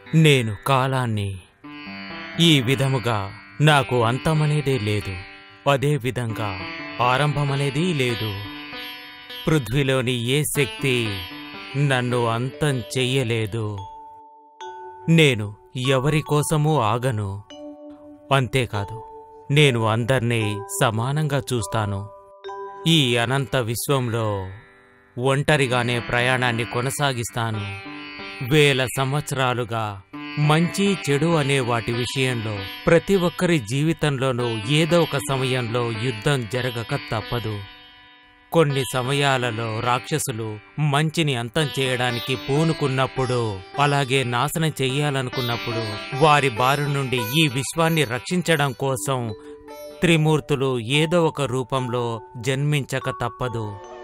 నేను కాలాన్ని ఈ విధముగా నాకు అంతమనేదే లేదు అదే విధంగా ఆరంభమనేది లేదు పృథ్వీలోని ఏ శక్తి నన్ను అంతం చెయ్యలేదు నేను ఎవరి కోసమూ ఆగను అంతేకాదు నేను అందర్నీ సమానంగా చూస్తాను ఈ అనంత విశ్వంలో ఒంటరిగానే ప్రయాణాన్ని కొనసాగిస్తాను వేల సంవత్సరాలుగా మంచి చెడు అనే వాటి విషయంలో ప్రతి ఒక్కరి జీవితంలోనూ ఏదో ఒక సమయంలో యుద్ధం జరగక తప్పదు కొన్ని సమయాలలో రాక్షసులు మంచిని అంతం చేయడానికి పూనుకున్నప్పుడు అలాగే నాశనం చెయ్యాలనుకున్నప్పుడు వారి బారి నుండి ఈ విశ్వాన్ని రక్షించడం కోసం త్రిమూర్తులు ఏదో ఒక రూపంలో జన్మించక తప్పదు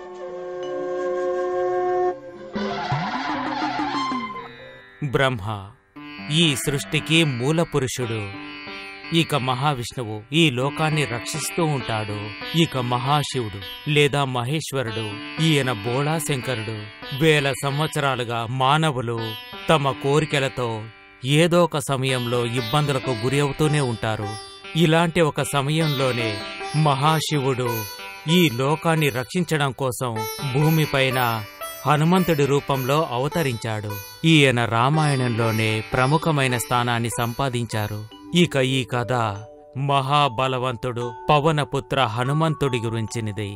బ్రహ్మ ఈ సృష్టికి మూల పురుషుడు ఇక మహావిష్ణువు ఈ లోకాన్ని రక్షిస్తూ ఉంటాడు ఇక మహాశివుడు లేదా మహేశ్వరుడు ఈయన బోళాశంకరుడు వేల సంవత్సరాలుగా మానవులు తమ కోరికలతో ఏదో ఒక సమయంలో ఇబ్బందులకు గురి అవుతూనే ఉంటారు ఇలాంటి ఒక సమయంలోనే మహాశివుడు ఈ లోకాన్ని రక్షించడం కోసం భూమిపైన హనుమంతుడి రూపంలో అవతరించాడు ఈయన రామాయణంలోనే ప్రముఖమైన స్థానాన్ని సంపాదించారు ఇక ఈ కథ మహాబలవంతుడు పవనపుత్ర హనుమంతుడి గురించినది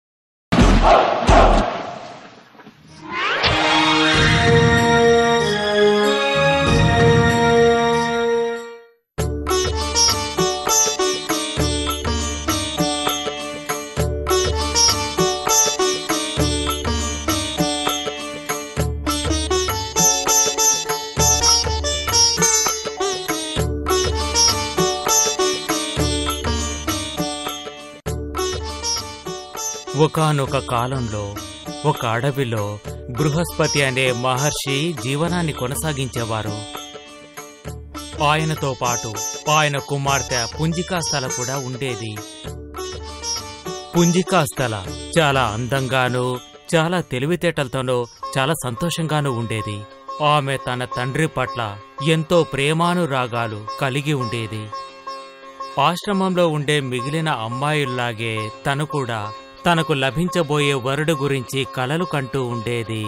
ఒకానొక కాలంలో ఒక అడవిలో బృహస్పతి అనే మహర్షి జీవనాన్ని కొనసాగించేవారు ఆయనతో పాటు ఆయన కుమార్తె పుంజికాస్థల కూడా ఉండేది పుంజికాస్థల చాలా అందంగానూ చాలా తెలివితేటలతోనూ చాలా సంతోషంగానూ ఉండేది ఆమె తన తండ్రి పట్ల ఎంతో ప్రేమానురాగాలు కలిగి ఉండేది ఆశ్రమంలో ఉండే మిగిలిన అమ్మాయిల్లాగే తను కూడా తనకు లభించబోయే వరుడు గురించి కలలు కంటూ ఉండేది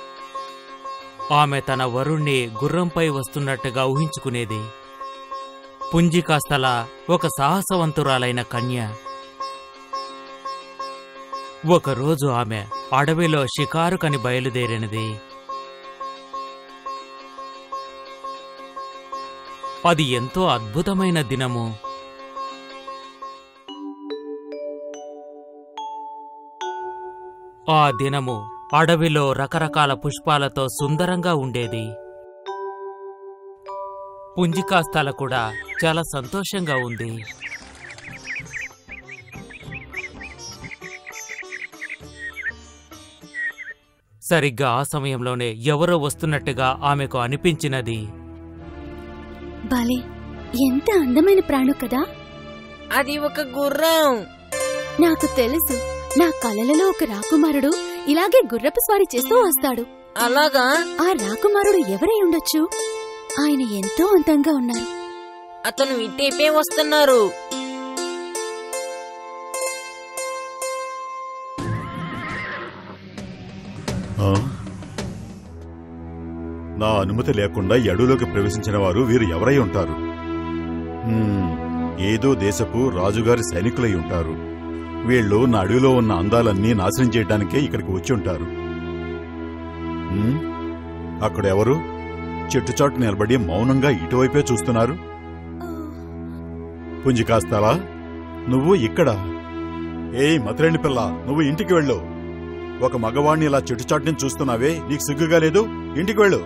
ఆమె తన వరుణ్ణి గుర్రంపై వస్తున్నట్టుగా ఊహించుకునేది పుంజికాస్తల ఒక సాహసవంతురాలైన కన్య ఒకరోజు ఆమె అడవిలో షికారుకని బయలుదేరినది అది ఎంతో అద్భుతమైన దినము ఆ దినము అడవిలో రకరకాల పుష్పాలతో సుందరంగా ఉండేది పుంజికాస్థల కూడా చాలా సంతోషంగా ఉంది సరిగ్గా ఆ సమయంలోనే ఎవరో వస్తున్నట్టుగా ఆమెకు అనిపించినది భలే ఎంత అందమైన ప్రాణు కదా అది ఒక గుర్రం నాకు తెలుసు నా కలలలో ఒక రాకుమారుడు ఇలాగే గుర్రపు స్వారీ చేస్తూ వస్తాడు అలాగా ఆ రాకుమారుడు ఎవరై ఉండొచ్చు ఆయన ఎంతో అందంగా ఉన్నారు అతను ఇటేపే వస్తున్నారు ఆ? నా అనుమతి లేకుండా ఈ అడవిలోకి ప్రవేశించిన వారు వీరు ఎవరై ఉంటారు హ్మ్, ఏదో దేశపు రాజుగారి సైనికులై ఉంటారు వీళ్ళు నా అడవిలో ఉన్న అందాలన్నీ నాశనం చేయడానికే ఇక్కడికి వచ్చి ఉంటారు హ్మ్, అక్కడ ఎవరు చెట్టుచాటు నిలబడి మౌనంగా ఇటువైపే చూస్తున్నారు పుంజికాస్తాలా నువ్వు ఇక్కడ ఏయ్ మతిరేణి పిల్ల నువ్వు ఇంటికి వెళ్ళు ఒక మగవాణ్ణి ఇలా చెట్టుచాటుని చూస్తున్నావే నీకు సిగ్గుగా లేదు ఇంటికి వెళ్ళు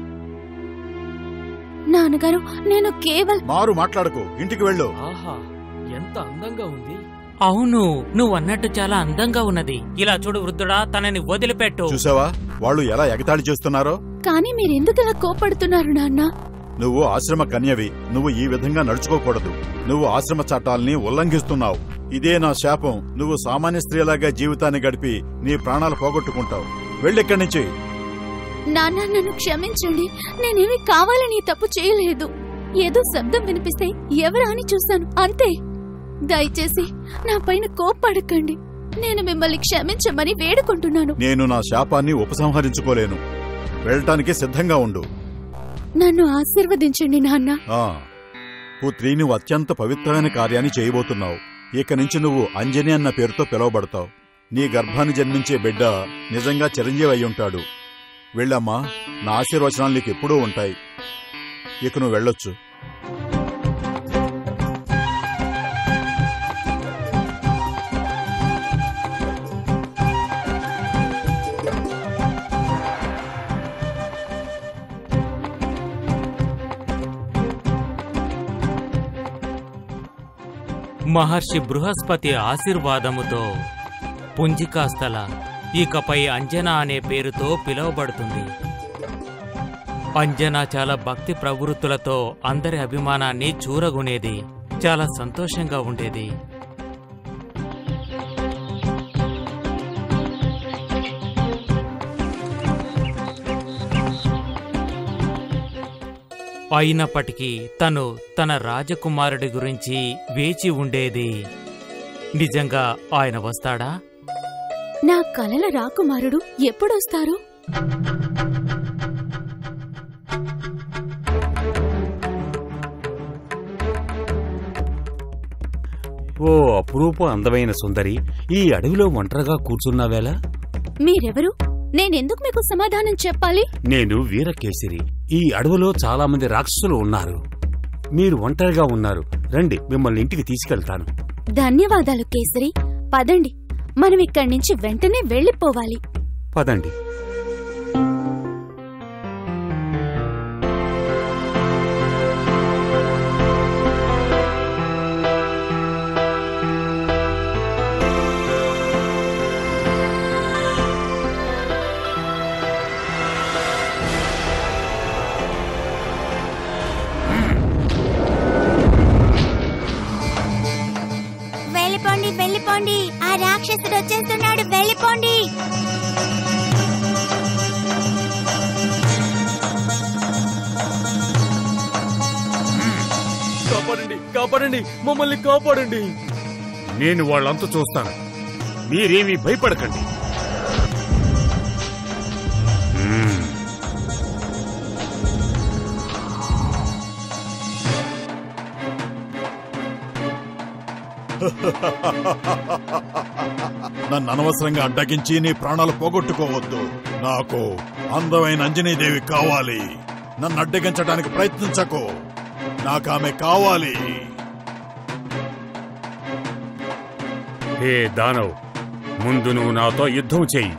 నాన్నగారు నేను కేవల్ మారు మాట్లాడకు ఇంటికి వెళ్ళు ఆహా ఎంత అందంగా ఉంది అవును నువ్వు అన్నట్టు చాలా అందంగా ఉన్నది ఇలా చూడు వృద్ధుడా తనని వదిలిపెట్టు చూసావా వాళ్ళు ఎలా ఎగతాళి చేస్తున్నారో కానీ మీరెందుకు ఇలా కోపడుతున్నారు నాన్న నువ్వు ఆశ్రమ కన్యవి నువ్వు ఈ విధంగా నడుచుకోకూడదు నువ్వు ఆశ్రమ చట్టాల్ని ఉల్లంఘిస్తున్నావు ఇదే నా శాపం నువ్వు సామాన్య స్త్రీలాగా జీవితాన్ని గడిపి నీ ప్రాణాలు పోగొట్టుకుంటావు వెళ్ళిక్కడి నుంచి నాన్న నన్ను క్షమించండి నేనేమి కావాలని ఈ తప్పు చేయలేదు ఏదో శబ్దం వినిపిస్తే ఎవరా అని చూశాను అంతే దయచేసి నా పైన కోప్పడకండి నేను మిమ్మల్ని క్షమించమని వేడుకుంటున్నాను నేను నా శాపాన్ని ఉపసంహరించుకోలేను వెళ్ళటానికి సిద్ధంగా ఉండు నన్ను ఆశీర్వదించండి నాన్న ఆ పుత్రి నువ్వు అత్యంత పవిత్రమైన కార్యాన్ని చేయబోతున్నావు ఇక నుంచి నువ్వు అంజని అన్న పేరుతో పిలువబడతావు నీ గర్భాన్ని జన్మించే బిడ్డ నిజంగా చిరంజీవి అయి ఉంటాడు వెళ్ళమ్మా నా ఆశీర్వచనాలు నీకు ఎప్పుడూ ఉంటాయి ఇక నువ్వు వెళ్ళొచ్చు మహర్షి బృహస్పతి ఆశీర్వాదముతో పుంజికాస్థల ఇకపై అంజన అనే పేరుతో పిలువబడుతుంది అంజన చాలా భక్తి ప్రవృత్తులతో అందరి అభిమానాన్ని చూరగొనేది చాలా సంతోషంగా ఉండేది అయినప్పటికీ తను తన రాజకుమారుడి గురించి వేచి ఉండేది నిజంగా ఆయన వస్తాడా నా కలల రాకుమారుడు ఎప్పుడొస్తారు ఓ అపురూప అందమైన సుందరి ఈ అడవిలో ఒంటరిగా కూర్చున్నావేలా మీరెవరు నేనెందుకు మీకు సమాధానం చెప్పాలి నేను వీరకేసిరి ఈ అడవిలో చాలా మంది రాక్షసులు ఉన్నారు మీరు ఒంటరిగా ఉన్నారు రండి మిమ్మల్ని ఇంటికి తీసుకెళ్తాను ధన్యవాదాలు కేసరి పదండి మనం ఇక్కడి నుంచి వెంటనే వెళ్ళిపోవాలి పదండి వెళ్ళిపోండి వెళ్ళిపోండి ఆ రాక్షసుడు వచ్చేస్తున్నాడు వెళ్ళిపోండి కాపాడండి కాపాడండి మమ్మల్ని కాపాడండి నేను వాళ్ళంతా చూస్తాను మీరేమీ భయపడకండి మ్మ్. నన్ను అనవసరంగా అడ్డగించి నీ ప్రాణాలు పోగొట్టుకోవద్దు నాకు అందమైన అంజనీదేవి కావాలి నన్ను అడ్డగించడానికి ప్రయత్నించకు నాకు ఆమె కావాలి హే దానవ్ ముందు నువ్వు నాతో యుద్ధం చెయ్యి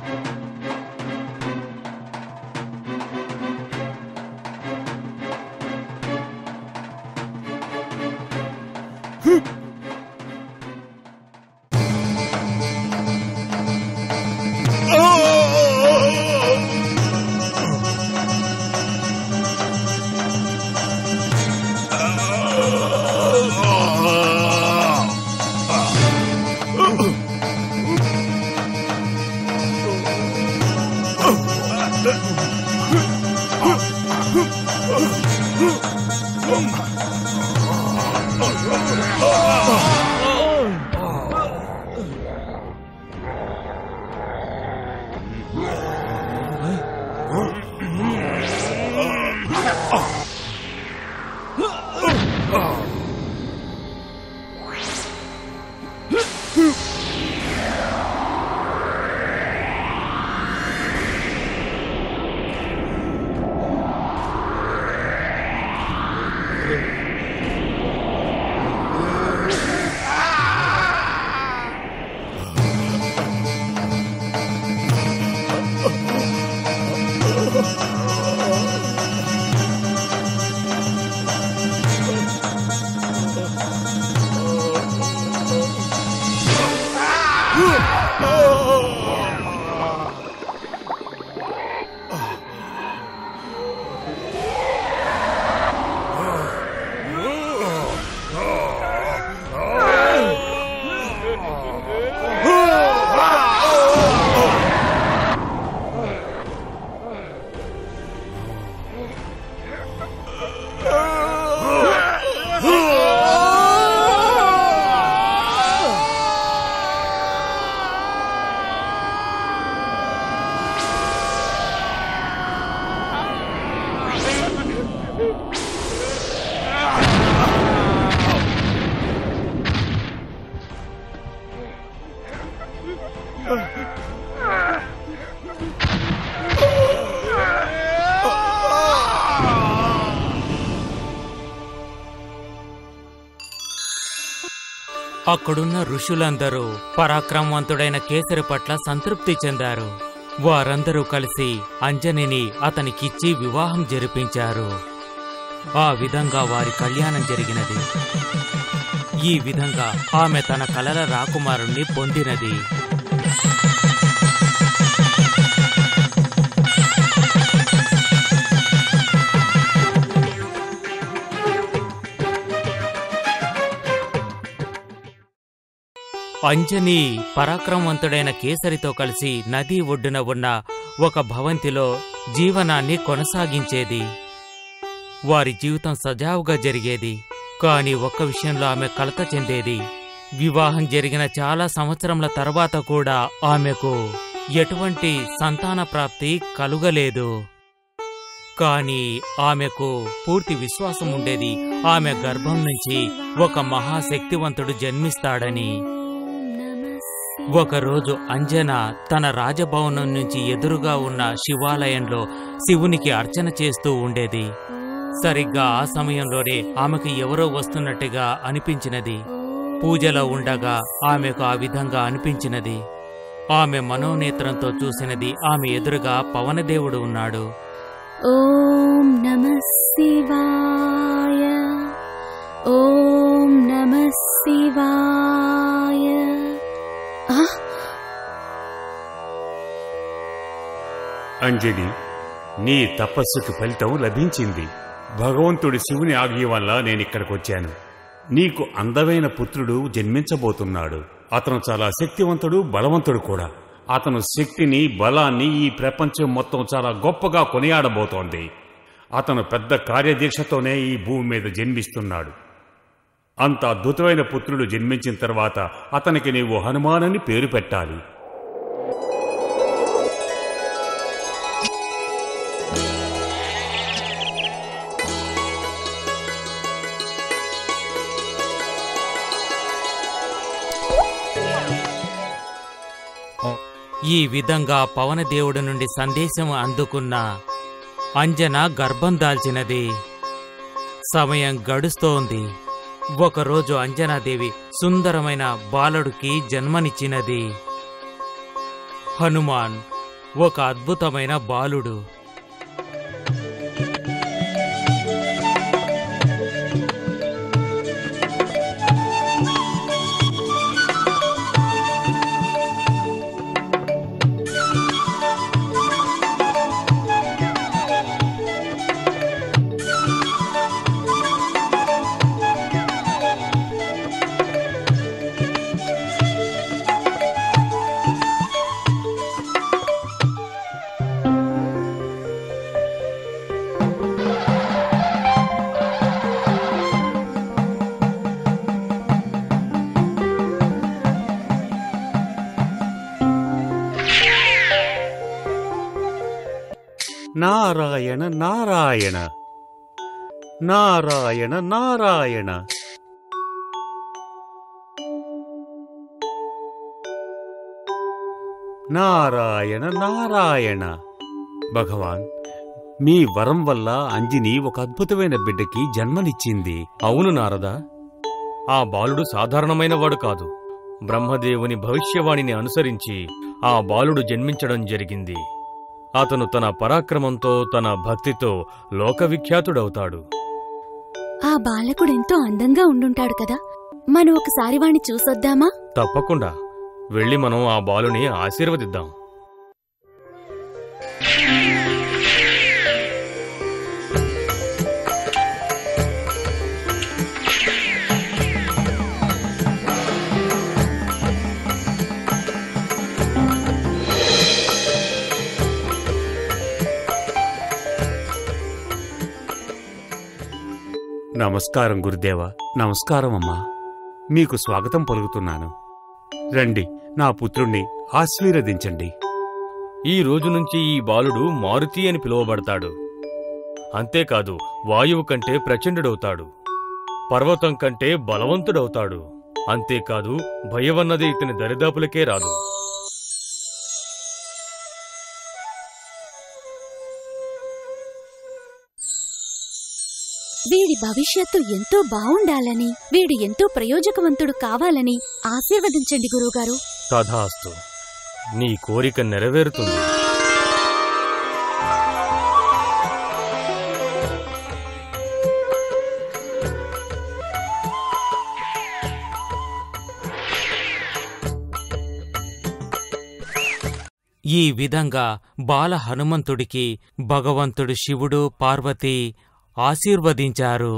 అక్కడున్న ఋషులందరూ పరాక్రమవంతుడైన కేసరి పట్ల సంతృప్తి చెందారు వారందరూ కలిసి అంజనిని అతనికిచ్చి వివాహం జరిపించారు ఆ విధంగా వారి కళ్యాణం జరిగినది ఈ విధంగా ఆమె తన కలల రాకుమారుణ్ణి పొందినది అంజని పరాక్రమవంతుడైన కేసరితో కలిసి నది ఒడ్డున ఉన్న ఒక భవంతిలో జీవనాన్ని కొనసాగించేది వారి జీవితం సజావుగా జరిగేది కాని ఒక్క విషయంలో ఆమె కలత చెందేది వివాహం జరిగిన చాలా సంవత్సరముల తర్వాత కూడా ఆమెకు ఎటువంటి సంతాన ప్రాప్తి కలుగలేదు కాని ఆమెకు పూర్తి విశ్వాసం ఉండేది ఆమె గర్భం నుంచి ఒక మహాశక్తివంతుడు జన్మిస్తాడని ఒకరోజు అంజన తన రాజభవనం నుంచి ఎదురుగా ఉన్న శివాలయంలో శివునికి అర్చన చేస్తూ ఉండేది సరిగ్గా ఆ సమయంలోనే ఆమెకు ఎవరో వస్తున్నట్టుగా అనిపించినది పూజలో ఉండగా ఆమెకు ఆ విధంగా అనిపించినది ఆమె మనోనేత్రంతో చూసినది ఆమె ఎదురుగా పవనదేవుడు ఉన్నాడు ఓం నమ శివాయ ఓం నమ శివాయ ఆ, అంజని నీ తపస్సుకు ఫలితం లభించింది భగవంతుడి శివుని ఆజ్ఞ వల్ల నేను ఇక్కడికి వచ్చాను నీకు అందమైన పుత్రుడు జన్మించబోతున్నాడు అతను చాలా శక్తివంతుడు బలవంతుడు కూడా అతను శక్తిని బలాన్ని ఈ ప్రపంచం మొత్తం చాలా గొప్పగా కొనియాడబోతోంది అతను పెద్ద కార్యదీక్షతోనే ఈ భూమి మీద జన్మిస్తున్నాడు అంత అద్భుతమైన పుత్రుడు జన్మించిన తర్వాత అతనికి నీవు హనుమానని పేరు పెట్టాలి ఈ విధంగా పవనదేవుడి నుండి సందేశం అందుకున్న అంజన గర్భం దాల్చినది సమయం గడుస్తోంది ఒకరోజు అంజనాదేవి సుందరమైన బాలుడికి జన్మనిచ్చినది హనుమాన్ ఒక అద్భుతమైన బాలుడు నారాయణ నారాయణ నారాయణ నారాయణ నారాయణ నారాయణ భగవాన్ మీ వరం వల్ల అంజిని ఒక అద్భుతమైన బిడ్డకి జన్మనిచ్చింది అవును నారదా ఆ బాలుడు సాధారణమైన వాడు కాదు బ్రహ్మదేవుని భవిష్యవాణిని అనుసరించి ఆ బాలుడు జన్మించడం జరిగింది అతను తన పరాక్రమంతో తన భక్తితో లోకవిఖ్యాతుడవుతాడు ఆ బాలకుడు ఎంతో అందంగా ఉండుంటాడు కదా మనం ఒకసారి వాణ్ణి చూసొద్దామా తప్పకుండా వెళ్ళి మనం ఆ బాలుని ఆశీర్వదిద్దాం నమస్కారం గురుదేవ నమస్కారం అమ్మా మీకు స్వాగతం పలుకుతున్నాను రండి నా పుత్రుణ్ణి ఆశీర్వదించండి ఈ రోజు నుంచి ఈ బాలుడు మారుతి అని పిలువబడతాడు అంతేకాదు వాయువు కంటే ప్రచండుడవుతాడు పర్వతం కంటే బలవంతుడవుతాడు అంతేకాదు భయమన్నది ఇతని దరిదాపులకే రాదు వీడి భవిష్యత్తు ఎంతో బావుండాలని వీడు ఎంతో ప్రయోజకవంతుడు కావాలని ఆశీర్వదించండి గురువుగారు తథాస్తు నీ కోరిక నెరవేరుతుంది ఈ విధంగా బాల హనుమంతుడికి భగవంతుడు శివుడు పార్వతి ఆశీర్వదించారు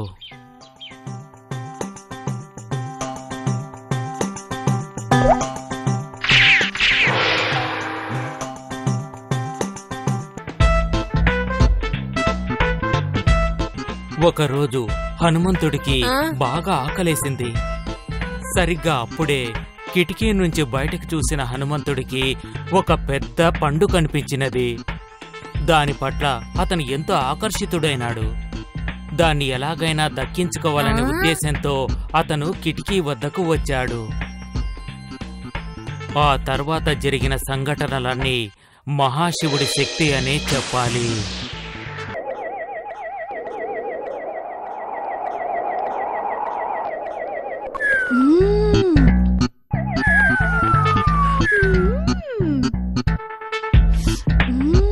ఒకరోజు హనుమంతుడికి ఆ? బాగా ఆకలేసింది సరిగ్గా అప్పుడే కిటికీ నుంచి బయటకు చూసిన హనుమంతుడికి ఒక పెద్ద పండు కనిపించినది దాని పట్ల అతను ఎంతో ఆకర్షితుడైనాడు దాన్ని ఎలాగైనా దక్కించుకోవాలనే ఆ? ఉద్దేశంతో అతను కిటికీ వద్దకు వచ్చాడు ఆ తర్వాత జరిగిన సంఘటనలన్నీ మహాశివుడి శక్తి అనే చెప్పాలి మ్మ్. మ్మ్.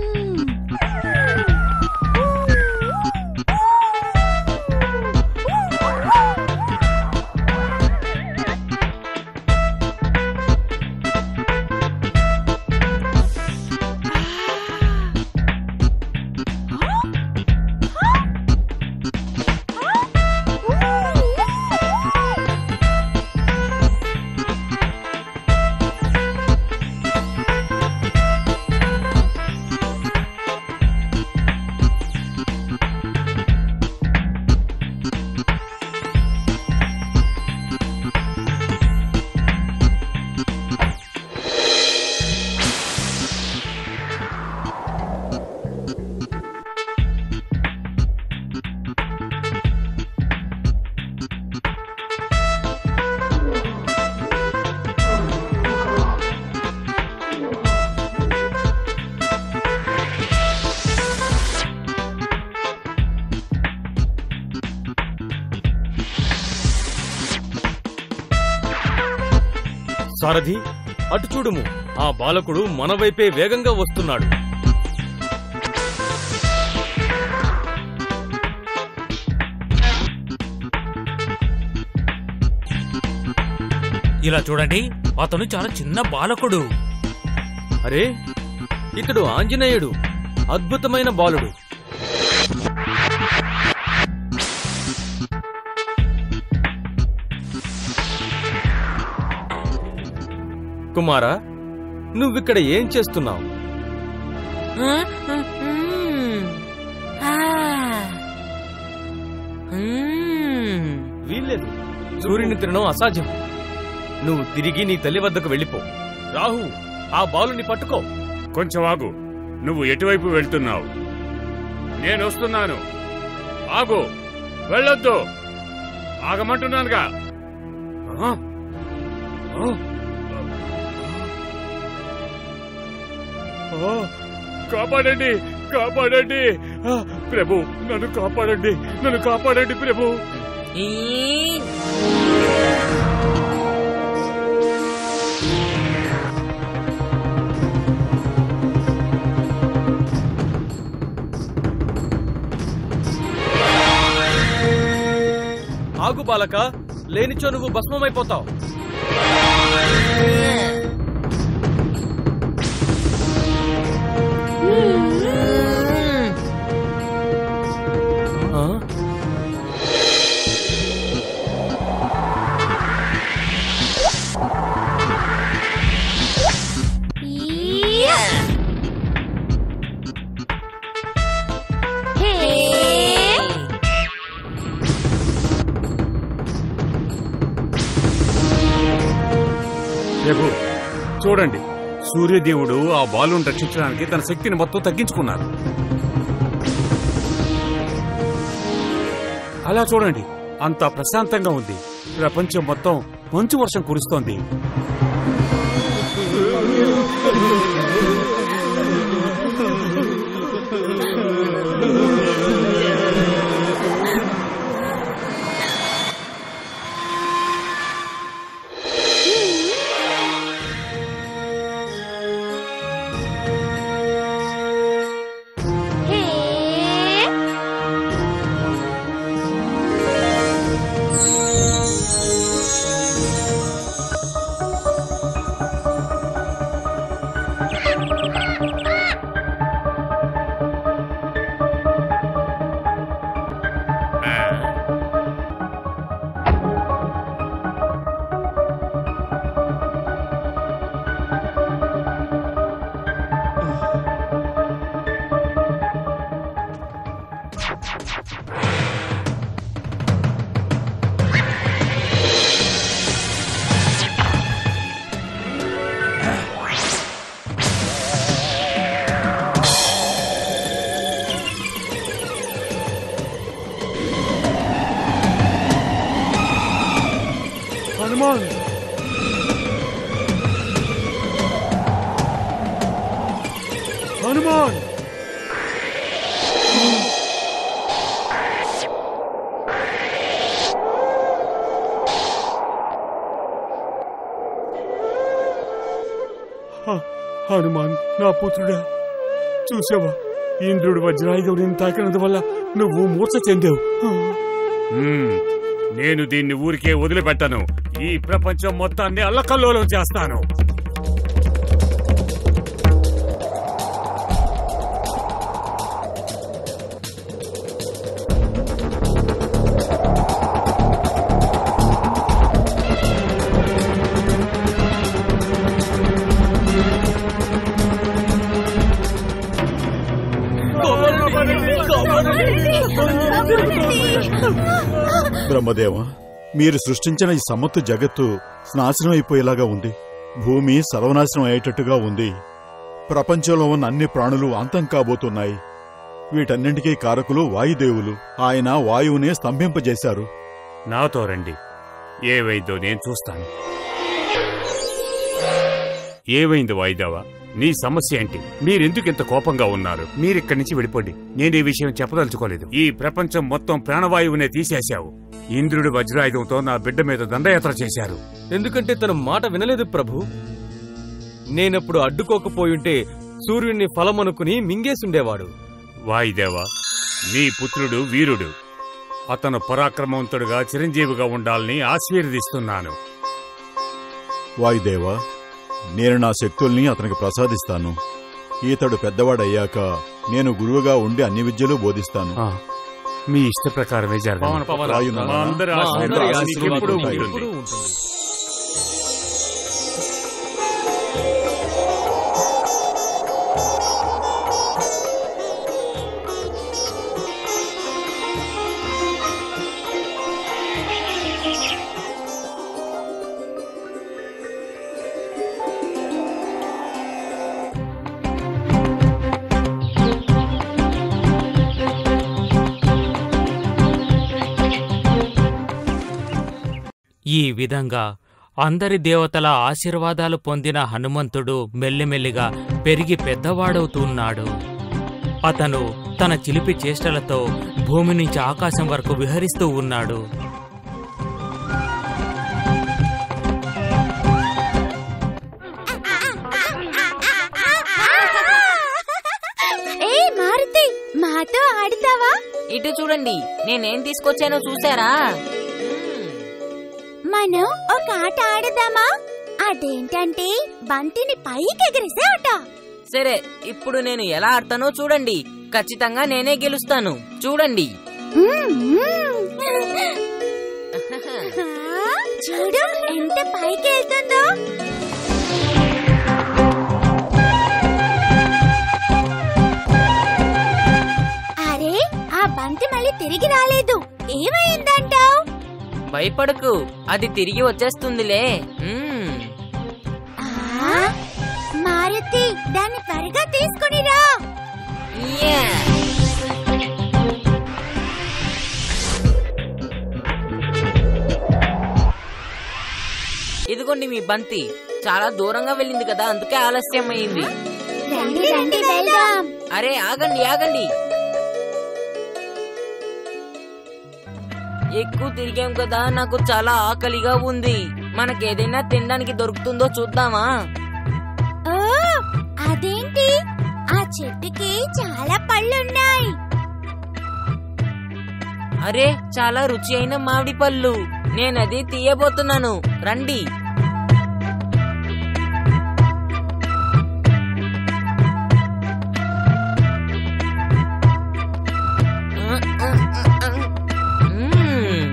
సారథి అటు చూడుము ఆ బాలకుడు మన వైపే వేగంగా వస్తున్నాడు ఇలా చూడండి అతను చాలా చిన్న బాలకుడు అరే ఇతడు ఆంజనేయుడు అద్భుతమైన బాలుడు కుమారా నువ్విక్కడ ఏం చేస్తున్నావు ఆ? మ్మ్. ఆ. మ్మ్. వీల్లేదు సూర్యుని తినడం అసాధ్యం నువ్వు తిరిగి నీ తల్లి వద్దకు వెళ్ళిపో రాహు ఆ బాలుని పట్టుకో కొంచెం ఆగు నువ్వు ఎటువైపు వెళ్తున్నావు నేను వస్తున్నాను ఆగు వెళ్ళొద్దు ఆగమంటున్నానుగా ఆ? ఆ? ఆ, కాపాడండి కాపాడండి ఆ, ప్రభు నన్ను కాపాడండి నన్ను కాపాడండి ప్రభు ఈ. ఆగు బాలక లేనిచో నువ్వు భస్మమైపోతావు మ్మ్. ఆ? ఈయా! హే! ప్రభు చూడండి సూర్యదేవుడు ఆ బాలును రక్షించడానికి తన శక్తిని మొత్తం తగ్గించుకున్నారు అలా చూడండి అంత ప్రశాంతంగా ఉంది ప్రపంచం మొత్తం మంచు వర్షం కురుస్తోంది హనుమాన్ హ- హనుమాన్ నా పుత్రుడా చూసావా ఇంద్రుడు వజ్రాయుధం నేను తాకినందు వల్ల నువ్వు మూర్ఛ చెందావు నేను దీన్ని ఊరికే వదిలిపెట్టను ఈ ప్రపంచం మొత్తాన్ని అల్లకల్లోలం చేస్తాను బ్రహ్మదేవ మీరు సృష్టించిన ఈ సమ్మత్తు జగత్తు నాశనం అయిపోయేలాగా ఉంది భూమి సర్వనాశనం అయ్యేటట్టుగా ఉంది ప్రపంచంలో ఉన్న అన్ని ప్రాణులు అంతం కాబోతున్నాయి వీటన్నింటికీ కారకులు వాయుదేవులు ఆయన వాయువునే స్తంభింపజేశారు నాతో రండి ఏవైందో నేను చూస్తాను ఏవైంది వాయిదావా నీ సమస్య ఏంటి మీరెందుకు ఇంత కోపంగా ఉన్నారు మీరిక్కడి నుంచి వెళ్ళిపోండి నేను ఈ విషయం చెప్పదలుచుకోలేదు ఈ ప్రపంచం మొత్తం ప్రాణవాయువునే తీసేశావు ఇంద్రుడి వజ్రాయుధంతో నా బిడ్డ మీద దండయాత్ర చేశారు ఎందుకంటే తన మాట వినలేదు ప్రభు నేనప్పుడు అడ్డుకోకపోయుంటే సూర్యుణ్ణి ఫలమనుకుని మింగేసుండేవాడు వాయుదేవా నీ పుత్రుడు వీరుడు అతను పరాక్రమవంతుడుగా చిరంజీవిగా ఉండాలని ఆశీర్వదిస్తున్నాను వాయుదేవ నేను నా శక్తుల్ని అతనికి ప్రసాదిస్తాను ఈతడు పెద్దవాడయ్యాక నేను గురువుగా ఉండి అన్ని విద్యలు బోధిస్తాను ఆ, మీ ఇష్ట ప్రకారమే జరగాలి వాయునందన, మా అందరి మా ఆశీర్వాదం అందరి ఆశీర్వాదం నీకు ఎప్పుడూ ఆశీర్వాదం ఉంటుంది. ఎప్పుడూ ఉంటుంది. ఉంటుంది ఈ విధంగా అందరి దేవతల ఆశీర్వాదాలు పొందిన హనుమంతుడు మెల్లిమెల్లిగా పెరిగి పెద్దవాడవుతున్నాడు అతను తన చిలిపి చేష్టలతో భూమి నుంచి ఆకాశం వరకు విహరిస్తూ ఉన్నాడు ఏ మారుతి మాతో ఆడుతావా ఇటు చూడండి నేనేం తీసుకొచ్చానో చూసారా మనం ఒక ఆట ఆడదామా అదేంటంటే బంతిని పైకి ఎగిరిసే ఆట సరే ఇప్పుడు నేను ఎలా ఆడతానో చూడండి ఖచ్చితంగా నేనే గెలుస్తాను చూడండి మ్మ్, మ్మ్. ఆ, చూడు ఎంత పైకి వెళ్తుందో అరే ఆ బంతి మళ్ళీ తిరిగి రాలేదు ఏమైందంటావ్ భయపడకు అది తిరిగి వచ్చేస్తుందిలే మ్మ్. ఆ, మారుతి దాన్ని త్వరగా తీసుకుని రా యా. ఇదిగోండి మీ బంతి చాలా దూరంగా వెళ్ళింది కదా అందుకే ఆలస్యం అయింది రండి రండి వెళ్దాం అరే ఆగండి ఆగండి ఎక్కువ తిరిగాం కదా నాకు చాలా ఆకలిగా ఉంది మనకేదైనా తినడానికి దొరుకుతుందో చూద్దామా ఓ అదేంటి ఆ చెట్టుకి చాలా పళ్ళున్నాయి అరే చాలా రుచి అయిన మామిడి పళ్ళు నేనది తీయబోతున్నాను రండి మ్మ్.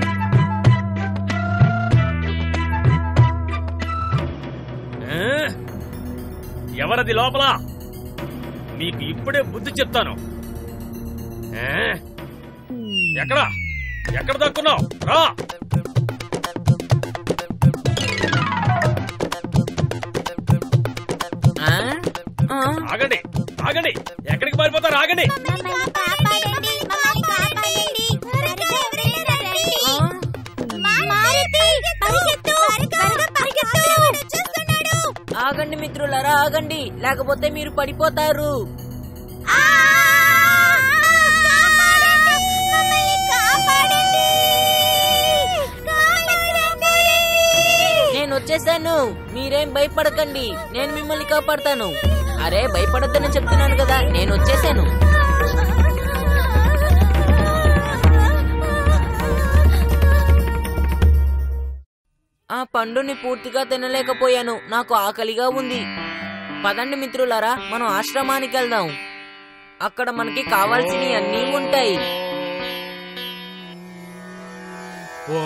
ఏ? ఎవరది లోపల నీకు ఇప్పుడే బుద్ధి చెప్తాను ఏ? ఎక్కడ ఎక్కడ దక్కున్నావు రా ఆ? ఆ? ఆగండి ఆగండి ఎక్కడికి పారిపోతారు ఆగండి మమ్మల్ని కాపాడండి మమ్మల్ని కాపాడండి త్వరగా ఎవరైనా రండి ఆ? మారుతి పరిగెత్తు త్వరగా పరిగెత్తు వచ్చేస్తున్నాడు ఆగండి మిత్రులారా ఆగండి లేకపోతే మీరు పడిపోతారు ఆ! కాపాడండి! మమ్మల్ని కాపాడండి! కాళ్ళకి రండి! నేను వచ్చేసాను మీరేం భయపడకండి నేను మిమ్మల్ని కాపాడతాను అరే భయపడొద్దని చెప్తున్నాను కదా నేను వచ్చేసాను ఆ పండుని పూర్తిగా తినలేకపోయాను నాకు ఆకలిగా ఉంది పదండి మిత్రులారా మనం ఆశ్రమానికి వెళ్దాం అక్కడ మనకి కావాల్సినవి అన్నీ ఉంటాయి ఓ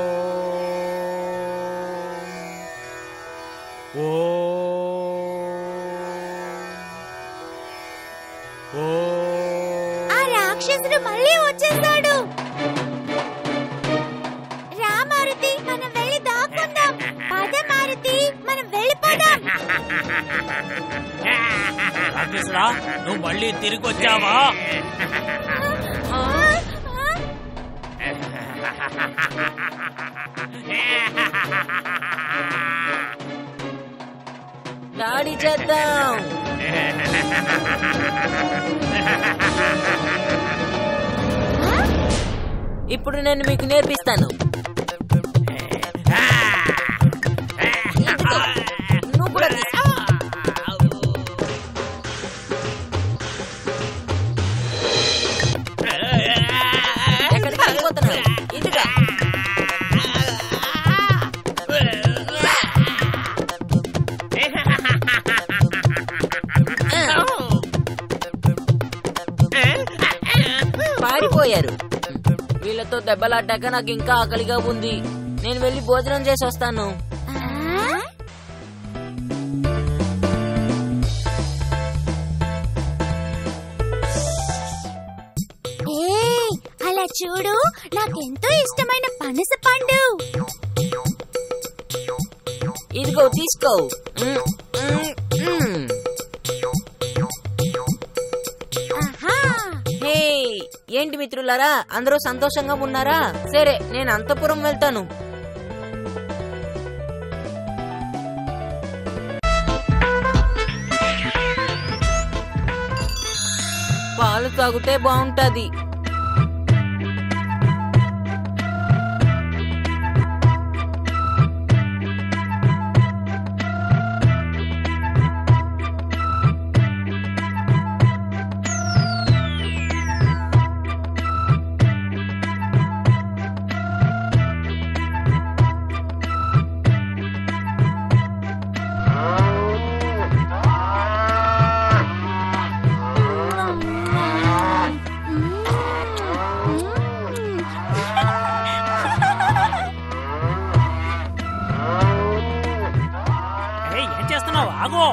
ఓ ఓ ఆ రాక్షసుడు మళ్ళీ వచ్చేసాడు రా మారుతి మనం వెళ్ళి దాక్కుందాం పద మారుతి మనం వెళ్ళిపోదాం రాక్షసుడా నువ్వు మళ్ళీ తిరిగి వచ్చావా దాడి చేద్దాం ఇప్పుడు నేను మీకు నేర్పిస్తాను ఇదిగో, నువ్వు కూడా తీసుకో. ఎక్కడికి వెళ్ళిపోతున్నావు? ఇదిగో. పారిపోయారు వీళ్ళతో దెబ్బలాడ్డాక నాకు ఇంకా ఆకలిగా ఉంది నేను వెళ్ళి భోజనం చేసి వస్తాను ఆ? ఏయ్, అలా చూడు నాకెంతో ఇష్టమైన పనస పండు ఇదిగో తీసుకో మ్, మ్, మ్. ఆహా హే ఏంటి మిత్రులారా అందరూ సంతోషంగా ఉన్నారా సరే నేను అంతపురం వెళ్తాను పాలు తాగితే బాగుంటది ఏయ్, ఏం చేస్తున్నావు ఆగో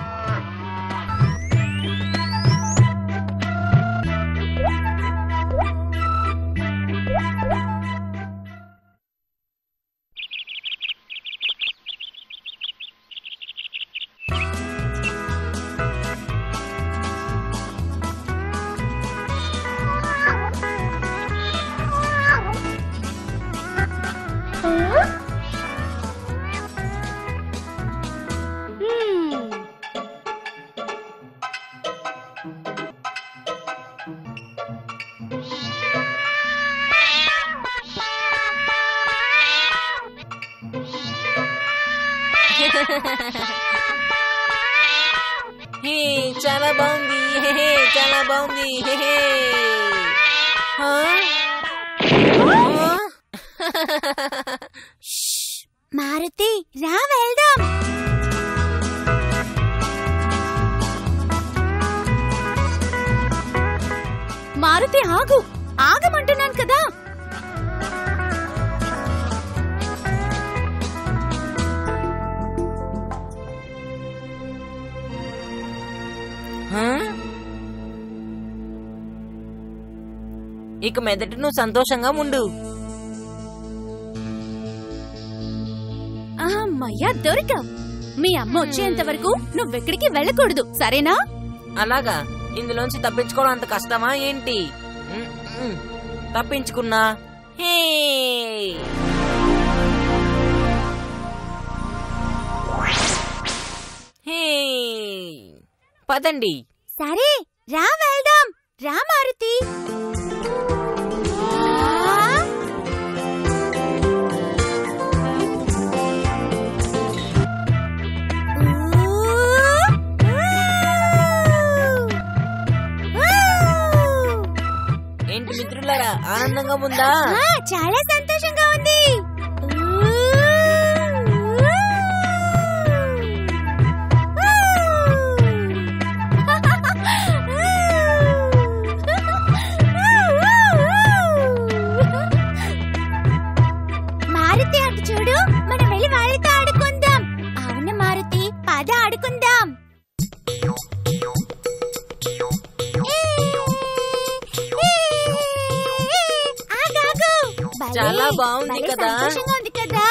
హే చాలా బాగుంది హే, హే, చాలా బాగుంది హే, హే. ఆ? ఆ? మారుతి రా వెళ్దాం మారుతి ఆగు ఆగమంటున్నాను కదా ఆ? ఇక మెదటి నువ్వు సంతోషంగా ఉండు అమ్మయ్యా దొరికావు మీ అమ్మ వచ్చేంత వరకు నువ్వెక్కడికి వెళ్ళకూడదు సరేనా అలాగా ఇందులోంచి తప్పించుకోవడం అంత కష్టమా ఏంటి ఉమ్, ఉమ్. తప్పించుకున్నా హే హే పదండి సరే రా వెళ్దాం రా మారుతి ఆ? ఊ! ఊ! ఏంటి మిత్రులారా ఆనందంగా ఉందా ఆ, చాలా సంతోషంగా ఉంది మారుతి అటు చూడు మనం వెళ్ళి వాళ్ళతో ఆడుకుందాం అవును మారుతి పద ఆడుకుందాం ఆగాగు. భలే, చాలా బాగుంది భలే కదా? సంతోషంగా ఉంది కదా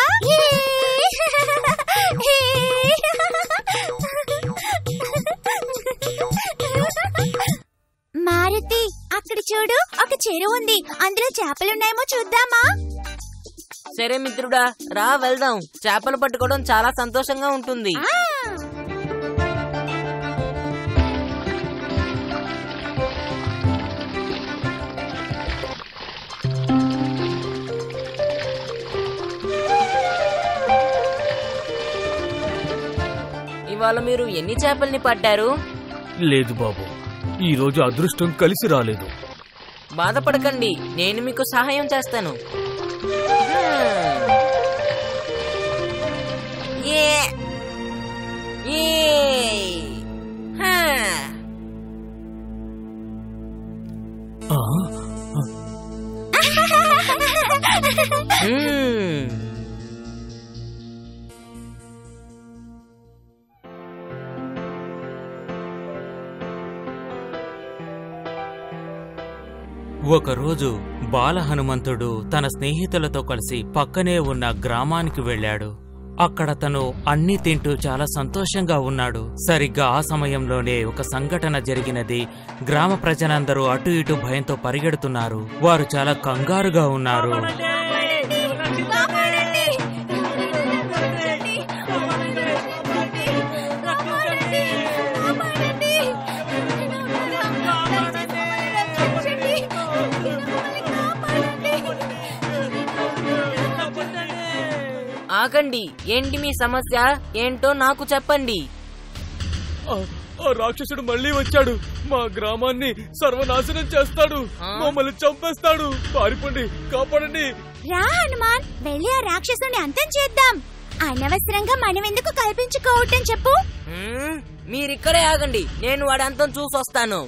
మారుతి అక్కడ చూడు ఒక చెరువు ఉంది అందులో చేపలున్నాయేమో చూద్దామా సరే మిత్రుడా రా వెళ్దాం చేపలు పట్టుకోవడం చాలా సంతోషంగా ఉంటుంది ఆ ఇవాళ మీరు ఎన్ని చేపల్ని పట్టారు లేదు బాబు ఈ రోజు అదృష్టం కలిసి రాలేదు బాధపడకండి నేను మీకు సహాయం చేస్తాను ఏ ఏ హా. ఆ, మ్మ్. ఒకరోజు బాల హనుమంతుడు తన స్నేహితులతో కలిసి పక్కనే ఉన్న గ్రామానికి వెళ్ళాడు అక్కడ తను అన్ని తింటూ చాలా సంతోషంగా ఉన్నాడు సరిగ్గా ఆ సమయంలోనే ఒక సంఘటన జరిగినది గ్రామ ప్రజలందరూ అటు ఇటు భయంతో పరిగెడుతున్నారు వారు చాలా కంగారుగా ఉన్నారు ఆగండి ఏంటి మీ సమస్య ఏంటో నాకు చెప్పండి ఆ, ఆ రాక్షసుడు మళ్ళీ వచ్చాడు మా గ్రామాన్ని సర్వనాశనం చేస్తాడు ఆ? మమ్మల్ని చంపేస్తాడు పారిపోండి కాపాడండి రా హనుమాన్ వెళ్ళి ఆ రాక్షసుని అంతం చేద్దాం అనవసరంగా మనం ఎందుకు కల్పించుకోవటం చెప్పు మ్మ్. మీరిక్కడే ఆగండి నేను వాడి అంతం చూసొస్తాను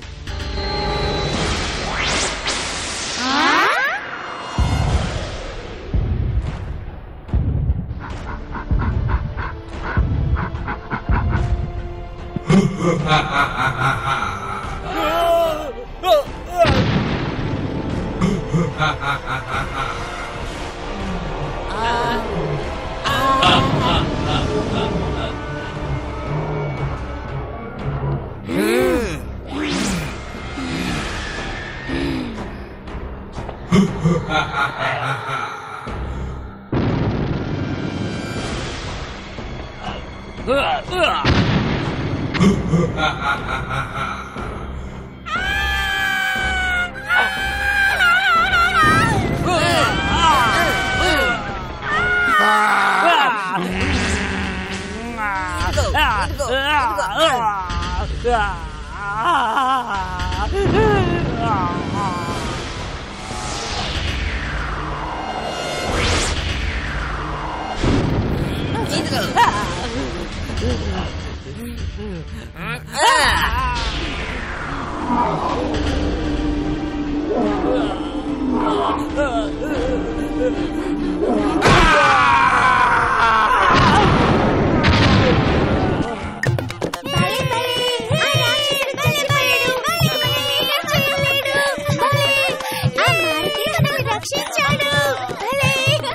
భలే, భలే, ఆ రాక్షసుడు చనిపోయాడు. భలే, భలే, ఏం చేయలేడు. భలే, ఆ మారుతి మనల్ని రక్షించాడు. భలే.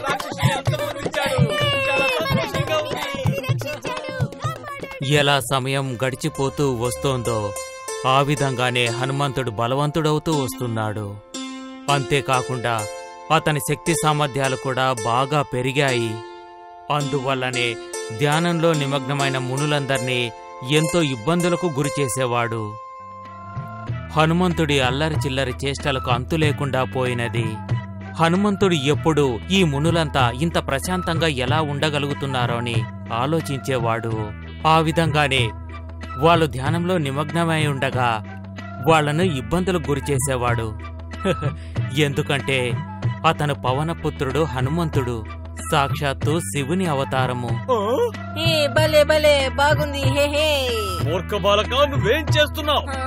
మనల్ని రక్షించాడు. కాపాడాడు. ఎలా సమయం గడిచిపోతూ వస్తోందో ఆ విధంగానే హనుమంతుడు బలవంతుడవుతూ వస్తున్నాడు అంతేకాకుండా అతని శక్తి సామర్థ్యాలు కూడా బాగా పెరిగాయి అందువల్లనే ధ్యానంలో నిమగ్నమైన మునులందర్నీ ఎంతో ఇబ్బందులకు గురిచేసేవాడు హనుమంతుడి అల్లరి చిల్లరి చేష్టలకు అంతు లేకుండా పోయినది హనుమంతుడు ఎప్పుడు ఈ మునులంతా ఇంత ప్రశాంతంగా ఎలా ఉండగలుగుతున్నారో అని ఆలోచించేవాడు ఆ విధంగానే వాళ్ళు ధ్యానంలో నిమగ్నమై ఉండగా వాళ్ళను ఇబ్బందులకు గురిచేసేవాడు ఎందుకంటే అతను పవనపుత్రుడు హనుమంతుడు సాక్షాత్తు శివుని అవతారము ఏ భలే భలే బాగుంది హే హే మూర్ఖ బాలక నువ్వేం చేస్తున్నావు ఆ?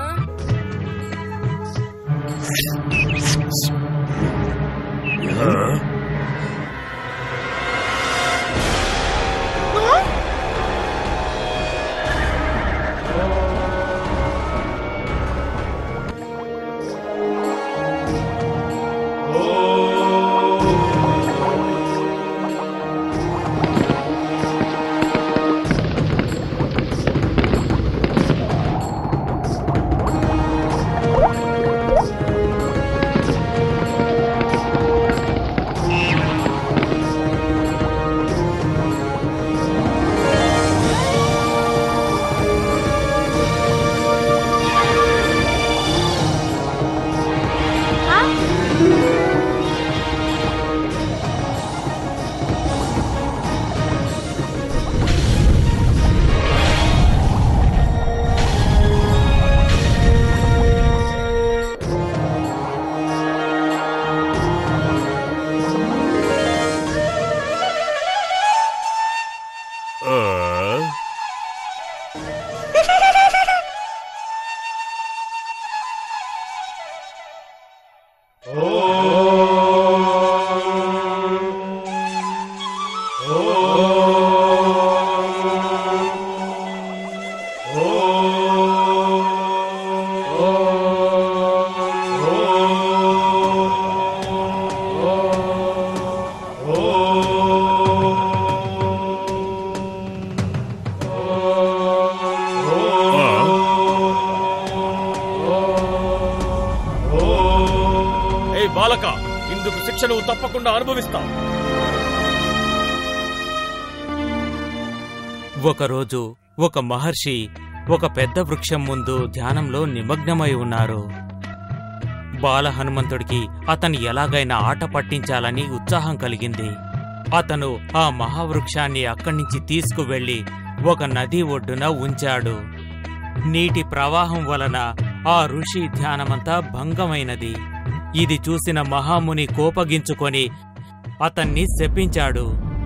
ఏ బాలక ఇందుకు శిక్ష నువ్వు తప్పకుండా అనుభవిస్తావు ఒకరోజు ఒక మహర్షి ఒక పెద్ద వృక్షం ముందు ధ్యానంలో నిమగ్నమై ఉన్నారు బాల హనుమంతుడికి అతను ఎలాగైనా ఆట పట్టించాలని ఉత్సాహం కలిగింది అతను ఆ మహావృక్షాన్ని అక్కడి నుంచి తీసుకువెళ్లి ఒక నది ఒడ్డున ఉంచాడు నీటి ప్రవాహం వలన ఆ ఋషి ధ్యానమంతా భంగమైనది ఇది చూసిన మహాముని కోపగించుకొని అతన్ని శపించాడు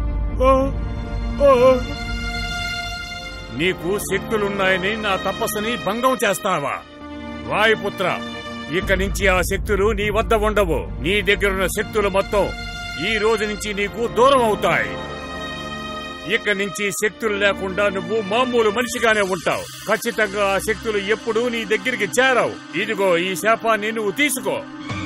నీకు శక్తులున్నాయని నా తపస్సుని భంగం చేస్తావా వాయుపుత్ర ఇక నుంచి ఆ శక్తులు నీ వద్ద ఉండవు నీ దగ్గరున్న శక్తులు మొత్తం ఈ రోజు నుంచి నీకు దూరం అవుతాయి ఇక నుంచి శక్తులు లేకుండా నువ్వు మామూలు మనిషిగానే ఉంటావు ఖచ్చితంగా ఆ శక్తులు ఎప్పుడూ నీ దగ్గరికి చేరవు ఇదిగో ఈ శాపాన్ని నువ్వు తీసుకో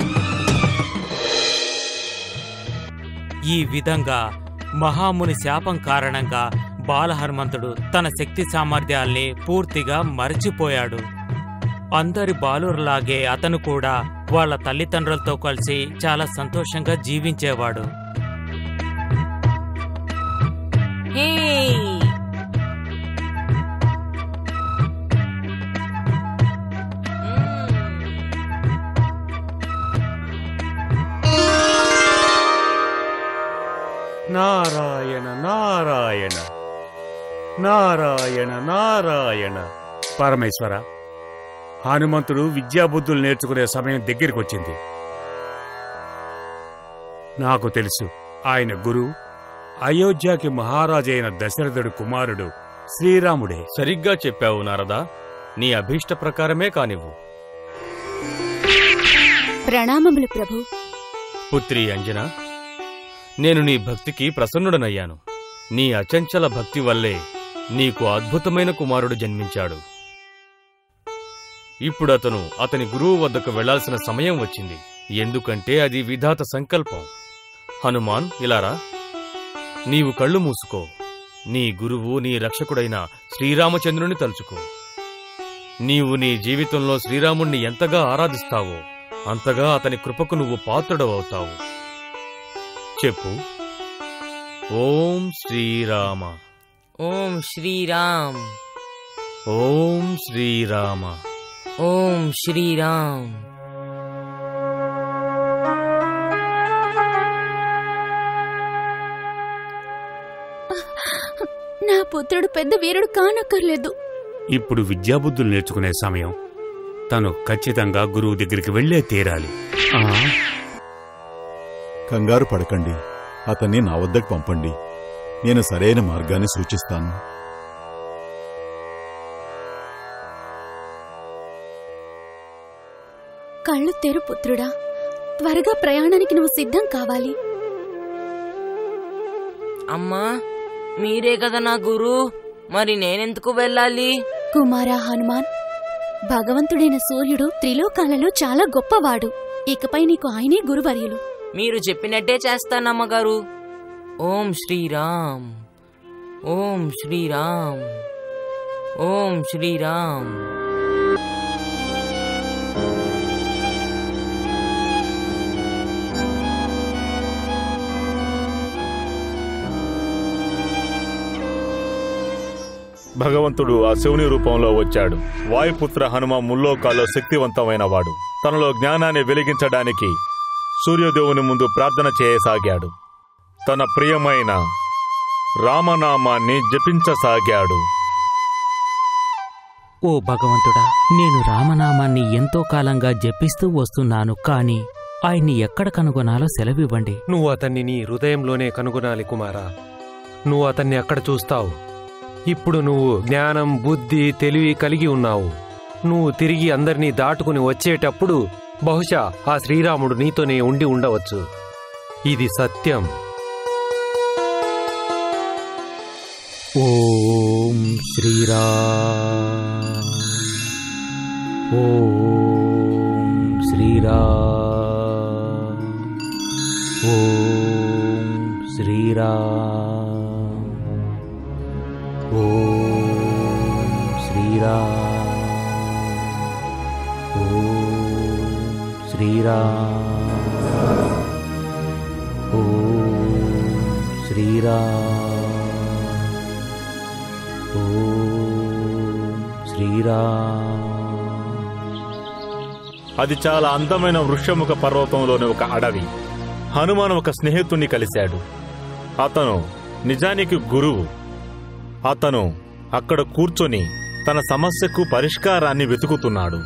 ఈ విధంగా మహాముని శాపం కారణంగా బాలహనుమంతుడు తన శక్తి సామర్థ్యాల్ని పూర్తిగా మరచిపోయాడు అందరి బాలురలాగే అతను కూడా వాళ్ళ తల్లిదండ్రులతో కలిసి చాలా సంతోషంగా జీవించేవాడు హే నారాయణ నారాయణ నారాయణ నారాయణ పరమేశ్వర హనుమంతుడు విద్యాబుద్ధులు నేర్చుకునే సమయం దగ్గరికి వచ్చింది నాకు తెలుసు ఆయన గురు అయోధ్యకి మహారాజైన దశరథుడు కుమారుడు శ్రీరాముడే సరిగ్గా చెప్పావు నారదా నీ అభీష్ట ప్రకారమే కానివ్వు ప్రణామములు ప్రభు పుత్రి అంజన నేను నీ భక్తికి ప్రసన్నుడనయ్యాను నీ అచంచల భక్తి వల్లే నీకు అద్భుతమైన కుమారుడు జన్మించాడు ఇప్పుడతను అతని గురువు వద్దకు వెళ్లాల్సిన సమయం వచ్చింది ఎందుకంటే అది విధాత సంకల్పం హనుమాన్ ఇలారా నీవు కళ్ళు మూసుకో నీ గురువు నీ రక్షకుడైన శ్రీరామచంద్రుని తలుచుకో నీవు నీ జీవితంలో శ్రీరాముణ్ణి ఎంతగా ఆరాధిస్తావో అంతగా అతని కృపకు నువ్వు పాత్రుడవవుతావు చెప్పు ఓం శ్రీరామ ఓం శ్రీరామ్ ఓం శ్రీరామ ఓం శ్రీరామ్ నా పుత్రుడు పెద్ద వీరుడు కానక్కర్లేదు ఇప్పుడు విద్యాబుద్ధులు నేర్చుకునే సమయం తను ఖచ్చితంగా గురువు దగ్గరికి వెళ్లే తీరాలి ఆ, కంగారు పడకండి అతన్ని నా వద్దకు పంపండి నేను సరైన మార్గాన్ని సూచిస్తాను కళ్ళు తెరు పుత్రుడా త్వరగా ప్రయాణానికి నువ్వు సిద్ధం కావాలి అమ్మా మీరే కదా నా గురు మరి నేనెందుకు వెళ్ళాలి కుమారా హనుమాన్ భగవంతుడైన సూర్యుడు త్రిలోకాలలో చాలా గొప్పవాడు ఇకపై నీకు ఆయనే గురువర్యులు మీరు చెప్పినట్టే చేస్తానమ్మగారు ఓం శ్రీరామ్ ఓం శ్రీరామ్ ఓం శ్రీరామ్ భగవంతుడు ఆ శివుని రూపంలో వచ్చాడు వాయుపుత్ర హనుమ ముల్లోకాల్లో శక్తివంతమైన వాడు తనలో జ్ఞానాన్ని వెలిగించడానికి సూర్యదేవుని ముందు ప్రార్థన చేయసాగాడు తన ప్రియమైన రామనామాన్ని జపించసాగాడు ఓ భగవంతుడా నేను రామనామాన్ని ఎంతో కాలంగా జపిస్తూ వస్తున్నాను కాని ఆయన్ని ఎక్కడ కనుగొనాలో సెలవివ్వండి నువ్వు అతన్ని నీ హృదయంలోనే కనుగొనాలి కుమారా నువ్వు అతన్ని అక్కడ చూస్తావు ఇప్పుడు నువ్వు జ్ఞానం బుద్ధి తెలివి కలిగి ఉన్నావు నువ్వు తిరిగి అందరినీ దాటుకుని వచ్చేటప్పుడు బహుశా ఆ శ్రీరాముడు నీతోనే ఉండి ఉండవచ్చు ఇది సత్యం ఓం శ్రీరామ్ ఓం శ్రీరామ్ ఓం శ్రీరామ్ ఓం శ్రీరామ్ ఓం శ్రీరామ్ ఓం శ్రీరామ్ ఓం శ్రీరామ్ అది చాలా అందమైన వృక్షముఖ పర్వతంలోని ఒక అడవి హనుమాన్ ఒక స్నేహితుణ్ణి కలిశాడు అతను నిజానికి గురువు అతను అక్కడ కూర్చొని తన సమస్యకు పరిష్కారాన్ని వెతుకుతున్నాడు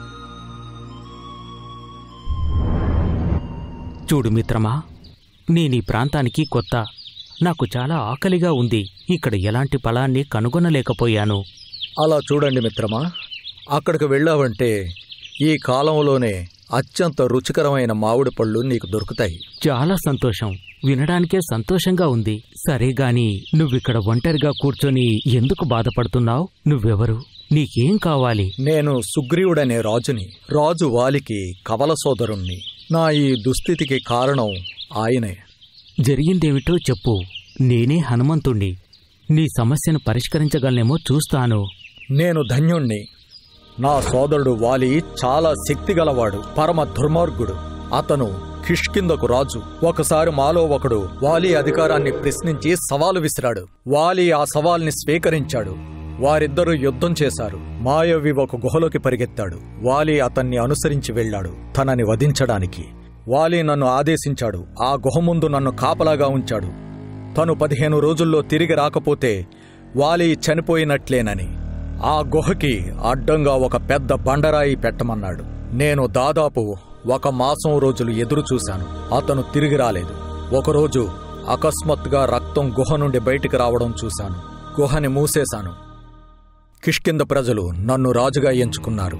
చూడు మిత్రమా నేను ఈ ప్రాంతానికి కొత్త నాకు చాలా ఆకలిగా ఉంది ఇక్కడ ఎలాంటి ఫలాన్ని కనుగొనలేకపోయాను అలా చూడండి మిత్రమా అక్కడికి వెళ్ళావంటే ఈ కాలంలోనే అత్యంత రుచికరమైన మామిడి పళ్ళు నీకు దొరుకుతాయి చాలా సంతోషం వినడానికే సంతోషంగా ఉంది సరే గాని నువ్విక్కడ ఒంటరిగా కూర్చొని ఎందుకు బాధపడుతున్నావు నువ్వెవరు నీకేం కావాలి నేను సుగ్రీవుడనే రాజుని రాజు వాలికి కవల సోదరుణ్ణి నా ఈ దుస్థితికి కారణం ఆయనే జరిగిందేమిటో చెప్పు నేనే హనుమంతుణ్ణి నీ సమస్యను పరిష్కరించగలనేమో చూస్తాను నేను ధన్యుణ్ణి నా సోదరుడు వాలి చాలా శక్తిగలవాడు పరమ దుర్మార్గుడు అతను కిష్కిందకు రాజు ఒకసారి మాలో ఒకడు వాలి అధికారాన్ని ప్రశ్నించి సవాలు విసిరాడు వాలి ఆ సవాల్ని స్వీకరించాడు వారిద్దరూ యుద్ధం చేశారు మాయవి ఒక గుహలోకి పరిగెత్తాడు వాలి అతన్ని అనుసరించి వెళ్ళాడు తనని వధించడానికి వాలి నన్ను ఆదేశించాడు ఆ గుహ ముందు నన్ను కాపలాగా ఉంచాడు తను పదిహేను రోజుల్లో తిరిగి రాకపోతే వాలి చనిపోయినట్లేనని ఆ గుహకి అడ్డంగా ఒక పెద్ద బండరాయి పెట్టమన్నాడు నేను దాదాపు ఒక మాసం రోజులు ఎదురు చూశాను అతను తిరిగి రాలేదు ఒకరోజు అకస్మాత్తుగా రక్తం గుహ నుండి బయటికి రావడం చూశాను గుహని మూసేశాను కిష్కింద ప్రజలు నన్ను రాజుగా ఎంచుకున్నారు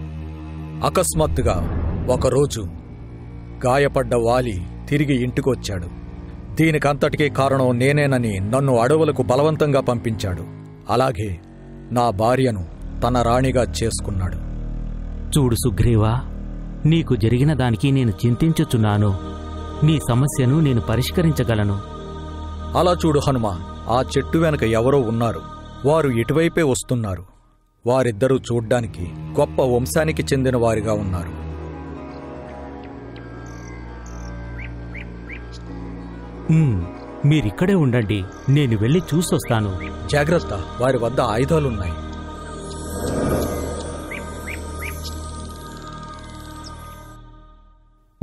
అకస్మాత్తుగా ఒకరోజు గాయపడ్డ వాలి తిరిగి ఇంటికొచ్చాడు దీనికంతటికీ కారణం నేనేనని నన్ను అడవులకు బలవంతంగా పంపించాడు అలాగే నా భార్యను తన రాణిగా చేసుకున్నాడు చూడు సుగ్రీవా నీకు జరిగిన దానికి నేను చింతించుచున్నాను నీ సమస్యను నేను పరిష్కరించగలను అలా చూడు హనుమ ఆ చెట్టు వెనక ఎవరో ఉన్నారు వారు ఇటువైపే వస్తున్నారు వారిద్దరూ చూడ్డానికి గొప్ప వంశానికి చెందిన వారిగా ఉన్నారు ఉమ్, మీరిక్కడే ఉండండి నేను వెళ్ళి చూసొస్తాను జాగ్రత్త వారి వద్ద ఆయుధాలున్నాయి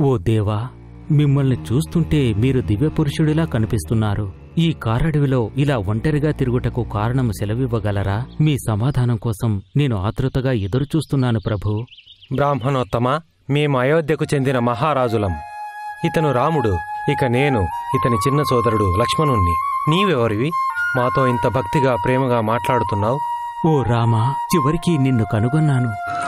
ఓ దేవా మిమ్మల్ని చూస్తుంటే మీరు దివ్య పురుషుడిలా కనిపిస్తున్నారు ఈ కారడవిలో ఇలా ఒంటరిగా తిరుగుటకు కారణం సెలవివ్వగలరా మీ సమాధానం కోసం నేను ఆతృతగా ఎదురుచూస్తున్నాను ప్రభు బ్రాహ్మణోత్తమ మేము అయోధ్యకు చెందిన మహారాజులం ఇతను రాముడు ఇక నేను ఇతని చిన్న సోదరుడు లక్ష్మణుణ్ణి నీవెవరివి మాతో ఇంత భక్తిగా ప్రేమగా మాట్లాడుతున్నావు ఓ రామా చివరికి నిన్ను కనుగొన్నాను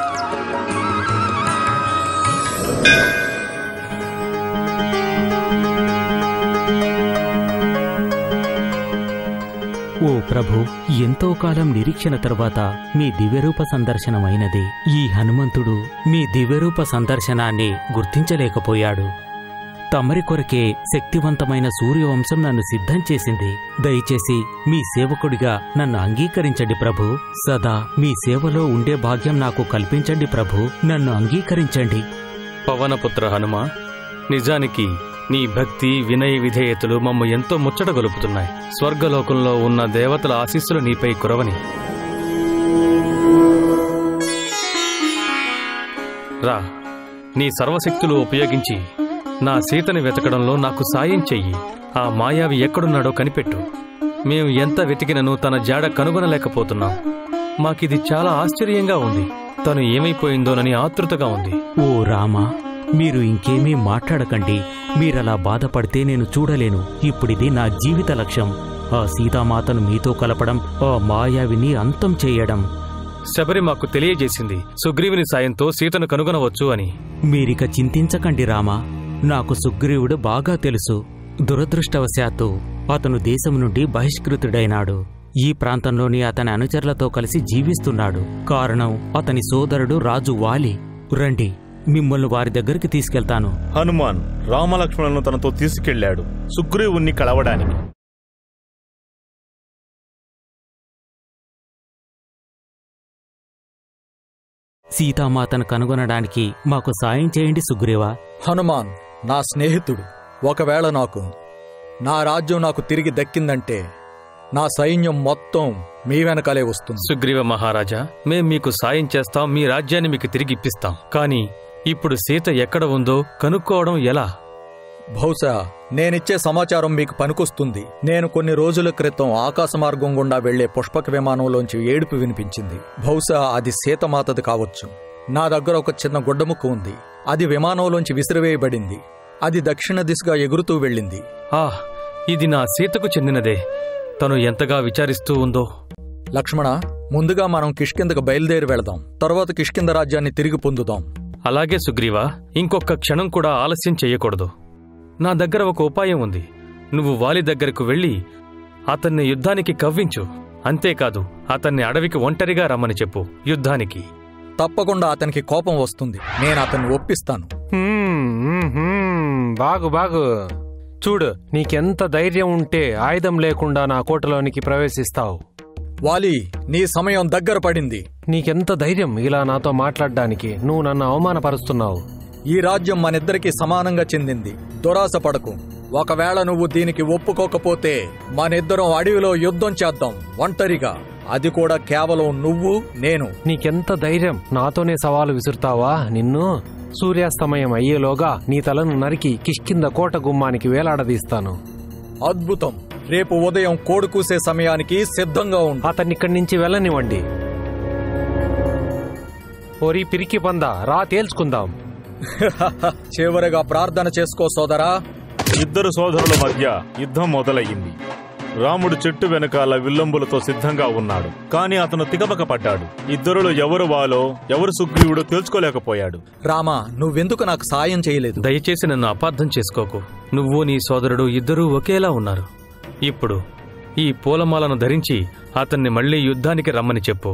ఓ ప్రభు ఎంతో కాలం నిరీక్షణ తరువాత మీ దివ్యరూప సందర్శనమైనది ఈ హనుమంతుడు మీ దివ్యరూప సందర్శనాన్ని గుర్తించలేకపోయాడు తమరి కొరకే శక్తివంతమైన సూర్యవంశం నన్ను సిద్ధం చేసింది దయచేసి మీ సేవకుడిగా నన్ను అంగీకరించండి ప్రభు సదా మీ సేవలో ఉండే భాగ్యం నాకు కల్పించండి ప్రభు నన్ను అంగీకరించండి పవనపుత్ర హనుమ నిజానికి నీ భక్తి వినయ విధేయతలు మమ్మ ఎంతో ముచ్చట గొలుపుతున్నాయి స్వర్గలోకంలో ఉన్న దేవతల ఆశీస్సులు నీపై కురవని రా నీ సర్వశక్తులు ఉపయోగించి నా సీతని వెతకడంలో నాకు సాయం చెయ్యి ఆ మాయావి ఎక్కడున్నాడో కనిపెట్టు మేము ఎంత వెతికినను తన జాడ కనుగొనలేకపోతున్నాం మాకిది చాలా ఆశ్చర్యంగా ఉంది తను ఏమైపోయిందోనని ఆతృతగా ఉంది ఓ రామా మీరు ఇంకేమీ మాట్లాడకండి మీరలా బాధపడితే నేను చూడలేను ఇప్పుడిది నా జీవిత లక్ష్యం ఆ సీతామాతను మీతో కలపడం ఆ మాయావిని అంతం చేయడం శబరి మాకు తెలియజేసింది సుగ్రీవుని సాయంతో సీతను కనుగొనవచ్చు అని మీరిక చింతించకండి రామా నాకు సుగ్రీవుడు బాగా తెలుసు దురదృష్టవశాత్తు అతను దేశం నుండి బహిష్కృతుడైనాడు ఈ ప్రాంతంలోని అతని అనుచరులతో కలిసి జీవిస్తున్నాడు కారణం అతని సోదరుడు రాజు వాలి రండి మిమ్మల్ని వారి దగ్గరికి తీసుకెళ్తాను హనుమాన్ రామలక్ష్మణులను తనతో తీసుకెళ్లాడు సుగ్రీవుణ్ణి కలవడానికి సీతామాతను కనుగొనడానికి మాకు సాయం చేయండి సుగ్రీవా హనుమాన్ నా స్నేహితుడు ఒకవేళ నాకు నా రాజ్యం నాకు తిరిగి దక్కిందంటే నా సైన్యం మొత్తం మీ వెనకాలే వస్తుంది సుగ్రీవ మహారాజా మేం మీకు సాయం చేస్తాం మీ రాజ్యాన్ని మీకు తిరిగి ఇప్పిస్తాం కానీ ఇప్పుడు సీత ఎక్కడ ఉందో కనుక్కోవడం ఎలా బహుశా నేనిచ్చే సమాచారం మీకు పనికొస్తుంది నేను కొన్ని రోజుల క్రితం ఆకాశ మార్గం గుండా వెళ్లే పుష్పక విమానంలోంచి ఏడుపు వినిపించింది బహుశా అది సీతమాతది కావచ్చు నా దగ్గర ఒక చిన్న గుడ్డముక్క ఉంది అది విమానంలోంచి విసిరివేయబడింది అది దక్షిణ దిశగా ఎగురుతూ వెళ్ళింది ఆహ్ ఇది నా సీతకు చెందినదే తను ఎంతగా విచారిస్తూ ఉందో లక్ష్మణ ముందుగా మనం కిష్కిందకు బయలుదేరి వెళదాం తర్వాత కిష్కింద రాజ్యాన్ని తిరిగి పొందుదాం అలాగే సుగ్రీవా ఇంకొక క్షణం కూడా ఆలస్యం చెయ్యకూడదు నా దగ్గర ఒక ఉపాయం ఉంది నువ్వు వాలి దగ్గరకు వెళ్ళి అతన్ని యుద్ధానికి కవ్వించు అంతేకాదు అతన్ని అడవికి ఒంటరిగా రమ్మని చెప్పు యుద్ధానికి తప్పకుండా అతనికి కోపం వస్తుంది నేను అతన్ని ఒప్పిస్తాను హ్మ్, హ్మ్, హ్మ్, బాగు బాగు చూడు నీకెంత ధైర్యం ఉంటే ఆయుధం లేకుండా నా కోటలోనికి ప్రవేశిస్తావు వాలి నీ సమయం దగ్గర పడింది నీకెంత ధైర్యం ఇలా నాతో మాట్లాడడానికి నువ్వు నన్ను అవమానపరుస్తున్నావు ఈ రాజ్యం మనిద్దరికి సమానంగా చెందింది దురాశ పడకు ఒకవేళ నువ్వు దీనికి ఒప్పుకోకపోతే మనిద్దరం అడవిలో యుద్ధం చేద్దాం ఒంటరిగా అది కూడా కేవలం నువ్వు నేను నీకెంత ధైర్యం నాతోనే సవాలు విసురుతావా నిన్ను సూర్యాస్తమయం అయ్యేలోగా నీ తలను నరికి కిష్కింద కోట గుమ్మానికి వేలాడదీస్తాను అద్భుతం రేపు ఉదయం కోడి కూసే సమయానికి సిద్ధంగా ఉండు అతన్ని ఇక్కడి నుంచి వెళ్ళనివ్వండి ఓరి పిరికి పంద రా తేల్చుకుందాం చివరిగా ప్రార్థన చేసుకో సోదరా ఇద్దరు సోదరుల మధ్య యుద్ధం మొదలయ్యింది రాముడు చెట్టు వెనకాల విల్లంబులతో సిద్ధంగా ఉన్నాడు కాని అతను తికమక పడ్డాడు ఇద్దరులో ఎవరు వాలో ఎవరు సుగ్రీవుడో తెలుసుకోలేకపోయాడు రామా నువ్వెందుకు నాకు సాయం చేయలేదు దయచేసి నన్ను అపార్థం చేసుకోకు నువ్వు నీ సోదరుడు ఇద్దరూ ఒకేలా ఉన్నారు ఇప్పుడు ఈ పూలమాలను ధరించి అతన్ని మళ్ళీ యుద్ధానికి రమ్మని చెప్పు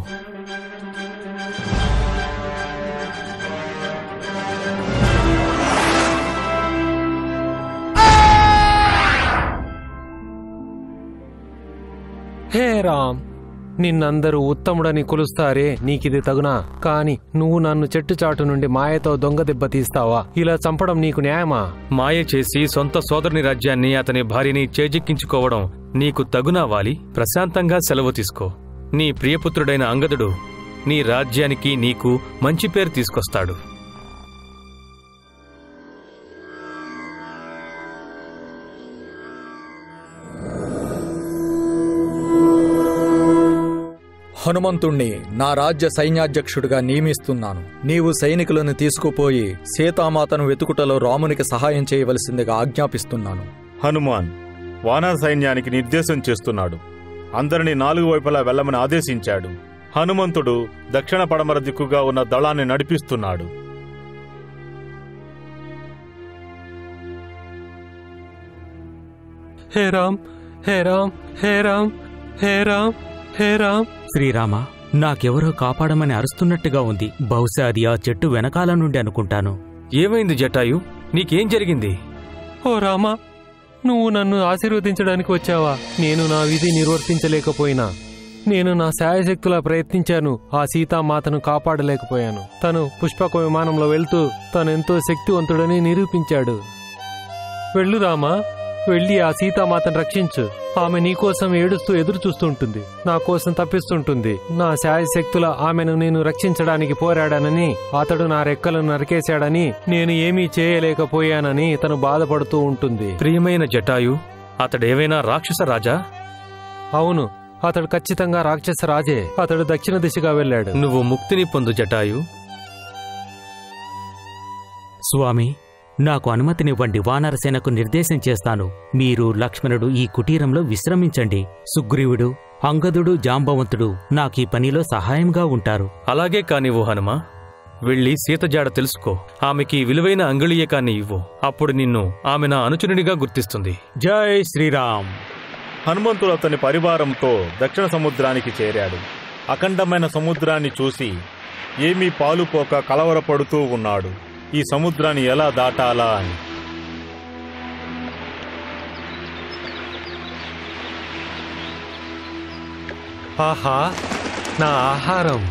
హే రామ్ నిన్నందరూ ఉత్తముడని కొలుస్తారే నీకిది తగునా కాని నువ్వు నన్ను చెట్టు చాటు నుండి మాయతో దొంగ దెబ్బ తీస్తావా ఇలా చంపడం నీకు న్యాయమా మాయ చేసి సొంత సోదరుని రాజ్యాన్ని అతని భార్యని చేజిక్కించుకోవడం నీకు తగునా వాలి ప్రశాంతంగా సెలవు తీసుకో నీ ప్రియపుత్రుడైన అంగదుడు నీ రాజ్యానికి నీకు మంచి పేరు తీసుకొస్తాడు హనుమంతుణ్ణి నా రాజ్య సైన్యాధ్యక్షుడిగా నియమిస్తున్నాను నీవు సైనికులను తీసుకుపోయి సీతామాతను వెతుకుటలో రామునికి సహాయం చేయవలసిందిగా ఆజ్ఞాపిస్తున్నాను హనుమాన్ వానర సైన్యానికి నిర్దేశం చేస్తున్నాడు అందరినీ నాలుగు వైపులా వెళ్ళమని ఆదేశించాడు హనుమంతుడు దక్షిణ పడమర దిక్కుగా ఉన్న దళాన్ని నడిపిస్తున్నాడు హే రామ్ హే రామ్ హే రామ్ హే రామ్ హే రామ్ శ్రీరామ నాకెవరో కాపాడమని అరుస్తున్నట్టుగా ఉంది బహుశా అది ఆ చెట్టు వెనకాల నుండి అనుకుంటాను ఏమైంది జటాయు నీకేం జరిగింది ఓ రామా నువ్వు నన్ను ఆశీర్వదించడానికి వచ్చావా నేను నా విధి నిర్వర్తించలేకపోయినా నేను నా శాయశక్తులా ప్రయత్నించాను ఆ సీతామాతను కాపాడలేకపోయాను తను పుష్పక విమానంలో వెళ్తూ తనెంతో శక్తివంతుడని నిరూపించాడు వెళ్ళు రామా వెళ్ళి ఆ సీతామాతను రక్షించు ఆమె నీకోసం ఏడుస్తూ ఎదురు చూస్తుంటుంది నా కోసం తప్పిస్తుంటుంది నా శాయశక్తుల ఆమెను నేను రక్షించడానికి పోరాడానని అతడు నా రెక్కలను నరికేశాడని నేను ఏమీ చేయలేకపోయానని తను బాధపడుతూ ఉంటుంది ప్రియమైన జటాయు అతడేవైనా రాక్షస రాజా అవును అతడు ఖచ్చితంగా రాక్షస రాజే అతడు దక్షిణ దిశగా వెళ్ళాడు నువ్వు ముక్తిని పొందు జటాయు స్వామి నాకు అనుమతినివ్వండి వానరసేనకు నిర్దేశం చేస్తాను మీరు లక్ష్మణుడు ఈ కుటీరంలో విశ్రమించండి సుగ్రీవుడు అంగదుడు జాంబవంతుడు నాకీ పనిలో సహాయంగా ఉంటారు అలాగే కానివ్వు హనుమ వెళ్ళి సీత జాడ తెలుసుకో ఆమెకి విలువైన అంగుళీయకాన్ని ఇవ్వు అప్పుడు నిన్ను ఆమె నా అనుచరునిగా గుర్తిస్తుంది జై శ్రీరామ్ హనుమంతుడు అతని పరివారంతో దక్షిణ సముద్రానికి చేరాడు అఖండమైన సముద్రాన్ని చూసి ఏమీ పాలుపోక కలవరపడుతూ ఉన్నాడు ఈ సముద్రాన్ని ఎలా దాటాలా అని ఆహా నా ఆహారం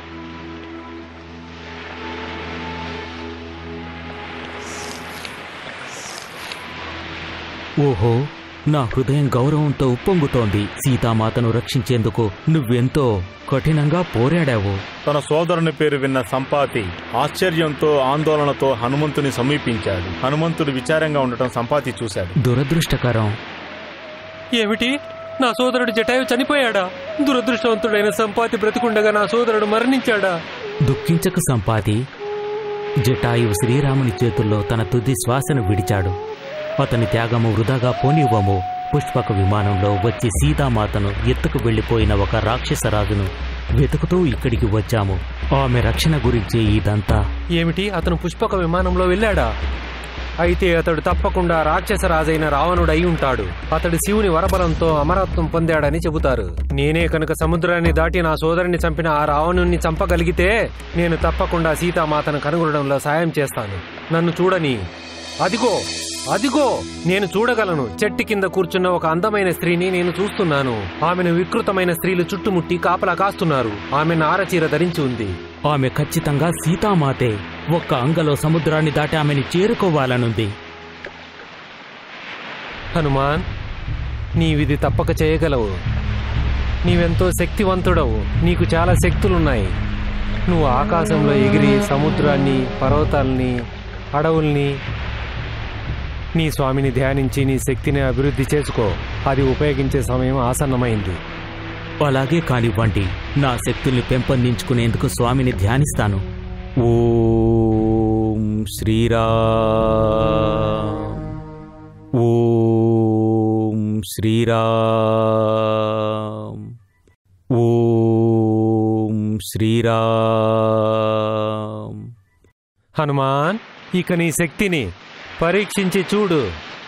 ఓహో నా హృదయం గౌరవంతో ఉప్పొంగుతోంది సీతామాతను రక్షించేందుకు నువ్వెంతో కఠినంగా పోరాడావు తన సోదరుని పేరు విన్న సంపాతి ఆశ్చర్యంతో ఆందోళనతో హనుమంతుని సమీపించాడు హనుమంతుడు విచారంగా ఉండటం సంపాతి చూశాడు దురదృష్టకరం ఏమిటి నా సోదరుడు జటాయు చనిపోయాడా దురదృష్టవంతుడైన సంపాతి బ్రతికుండగా నా సోదరుడు మరణించాడా దుఃఖించకు సంపాతి జటాయువు శ్రీరాముని చేతుల్లో తన తుది శ్వాసను విడిచాడు అతని త్యాగము వృధాగా పోనివ్వము పుష్పక విమానంలో వచ్చి సీతామాతను ఎత్తుకు వెళ్లిపోయిన ఒక రాక్షసరాజును వెతుకుతూ ఇక్కడికి వచ్చాము ఆమె రక్షణ గురించి ఇదంతా ఏమిటి అతను పుష్పక విమానంలో వెళ్ళాడా అయితే అతడు తప్పకుండా రాక్షస రాజైన రావణుడు అయి ఉంటాడు అతడు శివుని వరబలంతో అమరత్వం పొందాడని చెబుతారు నేనే కనుక సముద్రాన్ని దాటి నా సోదరుని చంపిన ఆ రావణుణ్ణి చంపగలిగితే నేను తప్పకుండా సీతామాతను కనుగొనడంలో సాయం చేస్తాను నన్ను చూడని అదిగో అదిగో నేను చూడగలను చెట్టు కింద కూర్చున్న ఒక అందమైన స్త్రీని నేను చూస్తున్నాను ఆమెను వికృతమైన స్త్రీలు చుట్టుముట్టి కాపలా కాస్తున్నారు ఆమె నారచీర ధరించి ఉంది ఆమె ఖచ్చితంగా సీతామాతే ఒక్క అంగలో సముద్రాన్ని దాటి ఆమెని చేరుకోవాలనుంది హనుమాన్ నీవిది తప్పక చేయగలవు నీవెంతో శక్తివంతుడవు నీకు చాలా శక్తులున్నాయి నువ్వు ఆకాశంలో ఎగిరి సముద్రాన్ని పర్వతాల్ని అడవుల్ని నీ స్వామిని ధ్యానించి నీ శక్తిని అభివృద్ధి చేసుకో అది ఉపయోగించే సమయం ఆసన్నమైంది అలాగే కానివ్వండి నా శక్తుల్ని పెంపొందించుకునేందుకు స్వామిని ధ్యానిస్తాను ఓం శ్రీరామ్ ఓం శ్రీరామ్ ఓం శ్రీరామ్ హనుమాన్ ఇక నీ శక్తిని పరీక్షించి చూడు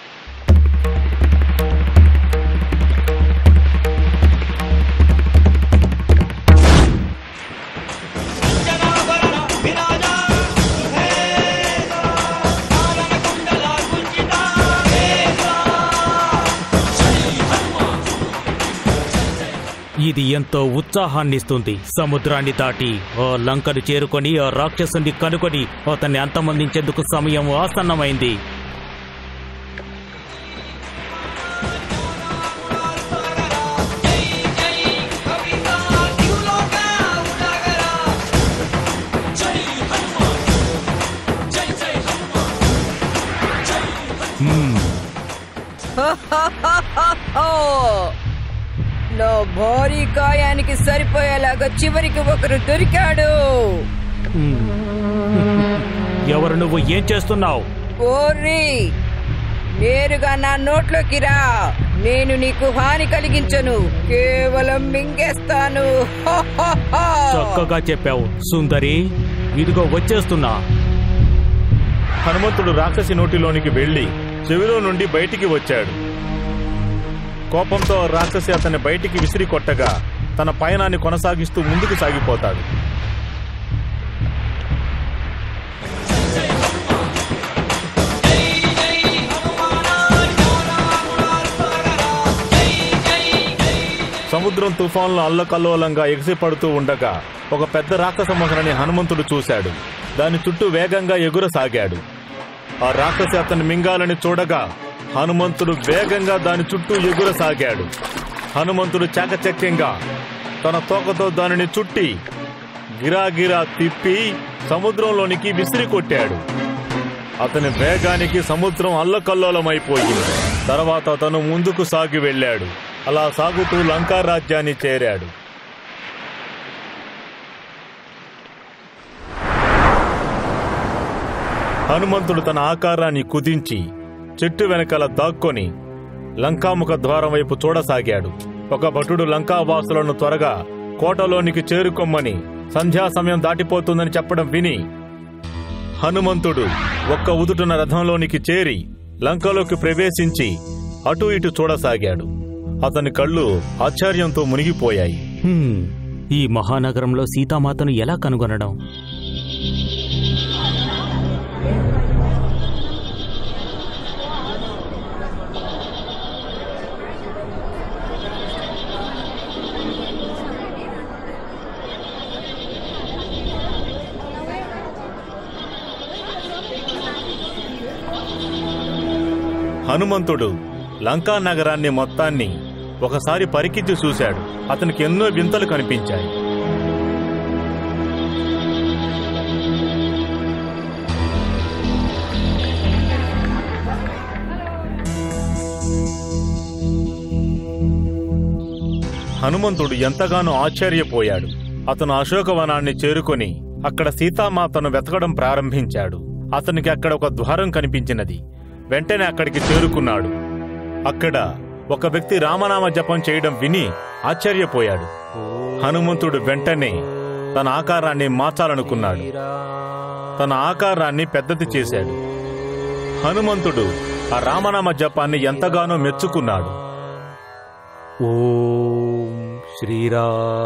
ఇది ఎంతో ఉత్సాహాన్నిస్తుంది సముద్రాన్ని దాటి ఆ లంకను చేరుకొని ఆ రాక్షసుని కనుకొని అతన్ని అంతమొందించేందుకు సమయం ఆసన్నమైంది నా భారీ గాయానికి సరిపోయేలాగా చివరికి ఒకరు దొరికాడు ఎవరు నువ్వు ఏం చేస్తున్నావు ఓర్రి నేరుగా నా నోట్లోకి రా నేను నీకు హాని కలిగించను కేవలం మింగేస్తాను హా, హా, హా. చక్కగా చెప్పావు సుందరి ఇదిగో వచ్చేస్తున్నా హనుమంతుడు రాక్షసి నోటిలోనికి వెళ్లి చెవిలో నుండి బయటికి వచ్చాడు కోపంతో ఆ రాక్షసి అతన్ని బయటికి విసిరి కొట్టగా తన పయనాన్ని కొనసాగిస్తూ ముందుకు సాగిపోతాడు సముద్రం తుఫాన్లో అల్లకల్లోలంగా ఎగిసిపడుతూ ఉండగా ఒక పెద్ద రాక్షస మొసలని హనుమంతుడు చూశాడు దాని చుట్టూ వేగంగా ఎగురసాగాడు ఆ రాక్షసి అతన్ని మింగాలని చూడగా హనుమంతుడు వేగంగా దాని చుట్టూ ఎగురసాగాడు హనుమంతుడు చాకచక్యంగా తన తోకతో దానిని చుట్టి గిరాగిరా తిప్పి సముద్రంలోనికి విసిరి కొట్టాడు అతని వేగానికి సముద్రం అల్లకల్లోలమైపోయింది తర్వాత అతను ముందుకు సాగి వెళ్ళాడు అలా సాగుతూ లంకా రాజ్యాన్ని చేరాడు హనుమంతుడు తన ఆకారాన్ని కుదించి చెట్టు వెనకాల దాక్కొని లంకాముఖ ద్వారం వైపు చూడసాగాడు ఒక భటుడు లంకావాసులను త్వరగా కోటలోనికి చేరుకొమ్మని సంధ్యా సమయం దాటిపోతుందని చెప్పడం విని హనుమంతుడు ఒక్క ఉదుటున రథంలోనికి చేరి లంకలోకి ప్రవేశించి అటు ఇటు చూడసాగాడు అతని కళ్ళు ఆశ్చర్యంతో మునిగిపోయాయి హ్మ్, ఈ మహానగరంలో సీతామాతను ఎలా కనుగొనడం హనుమంతుడు లంకా నగరాన్ని మొత్తాన్ని ఒకసారి పరికించి చూశాడు అతనికి ఎన్నో వింతలు కనిపించాయి హనుమంతుడు ఎంతగానో ఆశ్చర్యపోయాడు అతను అశోకవనాన్ని చేరుకొని అక్కడ సీతామాతను వెతకడం ప్రారంభించాడు అతనికి అక్కడ ఒక ద్వారం కనిపించినది వెంటనే అక్కడికి చేరుకున్నాడు అక్కడ ఒక వ్యక్తి రామనామ జపం చేయడం విని ఆశ్చర్యపోయాడు హనుమంతుడు వెంటనే తన ఆకారాన్ని మార్చాలనుకున్నాడు తన ఆకారాన్ని పెద్దది చేశాడు హనుమంతుడు ఆ రామనామ జపాన్ని ఎంతగానో మెచ్చుకున్నాడు ఓం శ్రీరా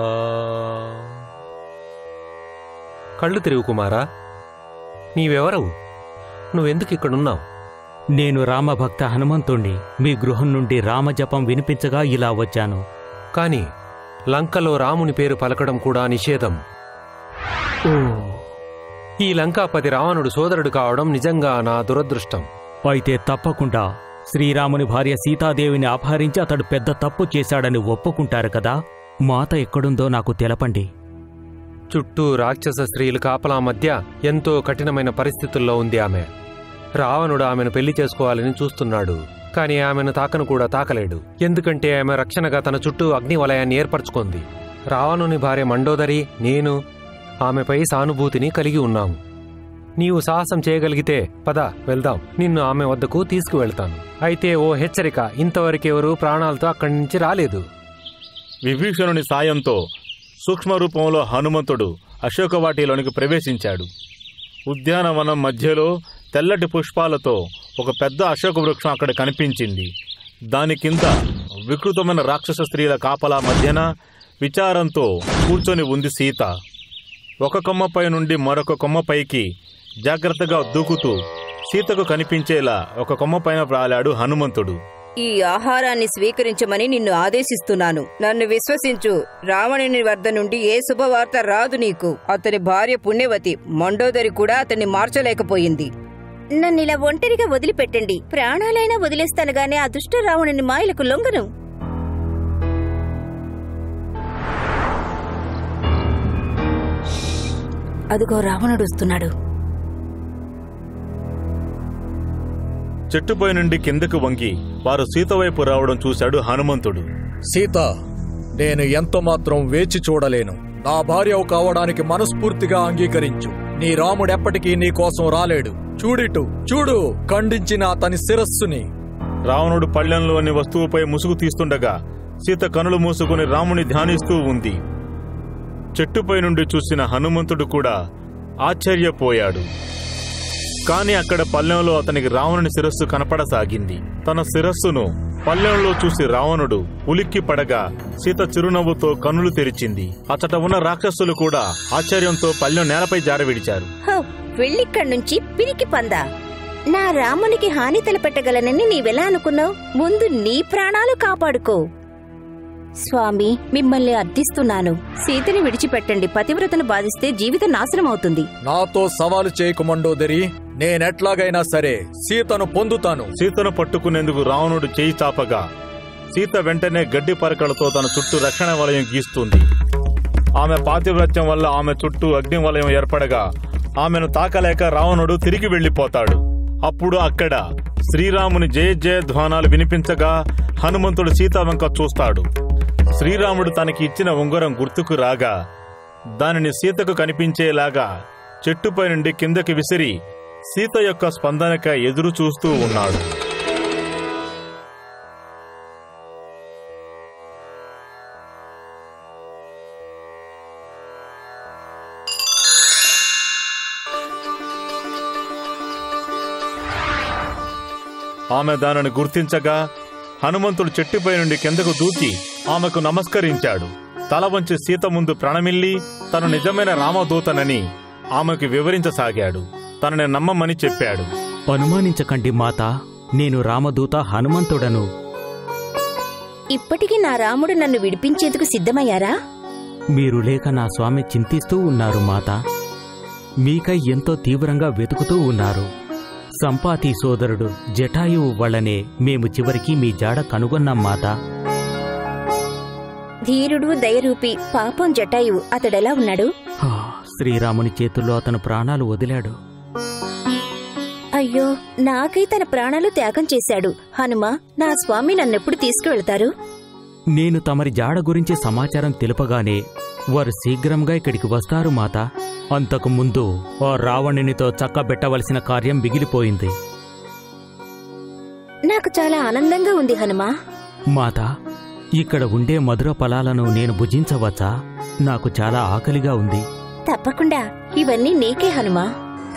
కళ్ళు తెరువు కుమారా నీవెవరవు నువ్వెందుకు ఇక్కడున్నావు నేను రామభక్త హనుమంతుణ్ణి మీ గృహం నుండి రామజపం వినిపించగా ఇలా వచ్చాను కాని లంకలో రాముని పేరు పలకడం కూడా నిషేధం ఓ ఈ లంకాపతి రావణుడు సోదరుడు కావడం నిజంగా నా దురదృష్టం అయితే తప్పకుండా శ్రీరాముని భార్య సీతాదేవిని అపహరించి అతడు పెద్ద తప్పు చేశాడని ఒప్పుకుంటారు కదా మాత ఎక్కడుందో నాకు తెలపండి చుట్టూ రాక్షస స్త్రీలు కాపలా మధ్య ఎంతో కఠినమైన పరిస్థితుల్లో ఉంది ఆమె రావణుడు ఆమెను పెళ్లి చేసుకోవాలని చూస్తున్నాడు కానీ ఆమెను తాకను కూడా తాకలేడు ఎందుకంటే ఆమె రక్షణగా తన చుట్టూ అగ్ని వలయాన్ని ఏర్పరచుకుంది రావణుని భార్య మండోదరి నేను ఆమెపై సానుభూతిని కలిగి ఉన్నాము నీవు సాహసం చేయగలిగితే పద వెళ్దాం నిన్ను ఆమె వద్దకు తీసుకువెళ్తాను అయితే ఓ హెచ్చరిక ఇంతవరకెవరూ ప్రాణాలతో అక్కడి నుంచి రాలేదు విభీషణుని సాయంతో సూక్ష్మ రూపంలో హనుమంతుడు అశోకవాటిలోనికి ప్రవేశించాడు ఉద్యానవనం మధ్యలో తెల్లటి పుష్పాలతో ఒక పెద్ద అశోక వృక్షం అక్కడ కనిపించింది దాని కింద వికృతమైన రాక్షస స్త్రీల కాపలా మధ్యన విచారంతో కూర్చొని ఉంది సీత ఒక కొమ్మపై నుండి మరొక కొమ్మపైకి జాగ్రత్తగా దూకుతూ సీతకు కనిపించేలా ఒక కొమ్మపైన ప్రాలాడు హనుమంతుడు ఈ ఆహారాన్ని స్వీకరించమని నిన్ను ఆదేశిస్తున్నాను నన్ను విశ్వసించు రావణుని వద్ద నుండి ఏ శుభవార్త రాదు నీకు అతని భార్య పుణ్యవతి మండోదరి కూడా అతన్ని మార్చలేకపోయింది నన్ను ఇలా ఒంటరిగా వదిలిపెట్టండి ప్రాణాలైనా వదిలేస్తాను గానీ ఆ దుష్ట రావణుని మాయలకు లొంగను అదిగో రావణుడు వస్తున్నాడు చెట్టుపై నుండి కిందకు వంగి వారు సీత వైపు రావడం చూశాడు హనుమంతుడు సీత నేను ఎంత మాత్రం వేచి చూడలేను నా భార్య కావడానికి మనస్ఫూర్తిగా అంగీకరించు నీ రాముడెప్పటికీ నీ కోసం రాలేడు చూడిటు చూడు ఖండించిన అతని శిరస్సుని రావణుడు పళ్ళెంలోని వస్తువుపై ముసుగు తీస్తుండగా సీత కనులు మూసుకుని రాముని ధ్యానిస్తూ ఉంది చెట్టుపై నుండి చూసిన హనుమంతుడు కూడా ఆశ్చర్యపోయాడు కాని అక్కడ పల్లెంలో అతనికి రావణుని శిరస్సు కనపడసాగింది తన శిరస్సును పల్లెంలో చూసి రావణుడు ఉలిక్కి పడగా సీత చిరునవ్వుతో కన్నులు తెరిచింది అతట ఉన్న రాక్షసులు కూడా ఆశ్చర్యంతో పల్లెం నేలపై జారవిడిచారు హ, వెళ్ళిక్కడి నుంచి పిరికి పందా నా రామునికి హాని తలపెట్టగలనని నీవెలా అనుకున్నావు ముందు నీ ప్రాణాలు కాపాడుకో స్వామి మిమ్మల్ని అర్థిస్తున్నాను సీతని విడిచిపెట్టండి పతివ్రతను బాధిస్తే జీవితం నాశనం అవుతుంది నాతో సవాలు చేయకు మండోదరి నేనెట్లాగైనా సరే సీతను పొందుతాను సీతను పట్టుకునేందుకు రావణుడు చేయి చాపగా సీత వెంటనే గడ్డి పరకలతో తన చుట్టూ రక్షణ వలయం గీస్తుంది ఆమె పాతివ్రత్యం వల్ల ఆమె చుట్టూ అగ్ని వలయం ఏర్పడగా ఆమెను తాకలేక రావణుడు తిరిగి వెళ్లిపోతాడు అప్పుడు అక్కడ శ్రీరాముని జయ జయ ధ్వానాలు వినిపించగా హనుమంతుడు సీత వంక చూస్తాడు శ్రీరాముడు తనకి ఇచ్చిన ఉంగరం గుర్తుకు రాగా దానిని సీతకు కనిపించేలాగా చెట్టుపై నుండి కిందకి విసిరి సీత యొక్క స్పందనకై ఎదురు చూస్తూ ఉన్నాడు ఆమె దానిని గుర్తించగా హనుమంతుడు చెట్టుపై నుండి కిందకు దూకి ఆమెకు నమస్కరించాడు తల వంచి సీత ముందు ప్రణమిల్లి తను నిజమైన రామదూతనని ఆమెకు వివరించసాగాడు తనని నమ్మమని చెప్పాడు అనుమానించకండి మాత నేను రామదూత హనుమంతుడను ఇప్పటికీ నా రాముడు నన్ను విడిపించేందుకు సిద్ధమయ్యారా మీరు లేక నా స్వామి చింతిస్తూ ఉన్నారు మాత మీకై ఎంతో తీవ్రంగా వెతుకుతూ ఉన్నారు సంపాతి సోదరుడు జటాయువు వల్లనే మేము చివరికి మీ జాడ కనుగొన్నాం మాత ధీరుడు దయరూపి పాపం జటాయు అతడెలా ఉన్నాడు హా, శ్రీరాముని చేతుల్లో అతను ప్రాణాలు వదిలాడు అయ్యో నాకై తన ప్రాణాలు త్యాగం చేశాడు హనుమ నా స్వామి నన్నెప్పుడు తీసుకువెళ్తారు నేను తమరి జాడ గురించి సమాచారం తెలుపగానే వారు శీఘ్రంగా ఇక్కడికి వస్తారు మాత అంతకు ముందు ఆ రావణునితో చక్కబెట్టవలసిన కార్యం మిగిలిపోయింది నాకు చాలా ఆనందంగా ఉంది హనుమా మాత ఇక్కడ ఉండే మధుర ఫలాలను నేను భుజించవచ్చా నాకు చాలా ఆకలిగా ఉంది తప్పకుండా ఇవన్నీ నీకే హనుమా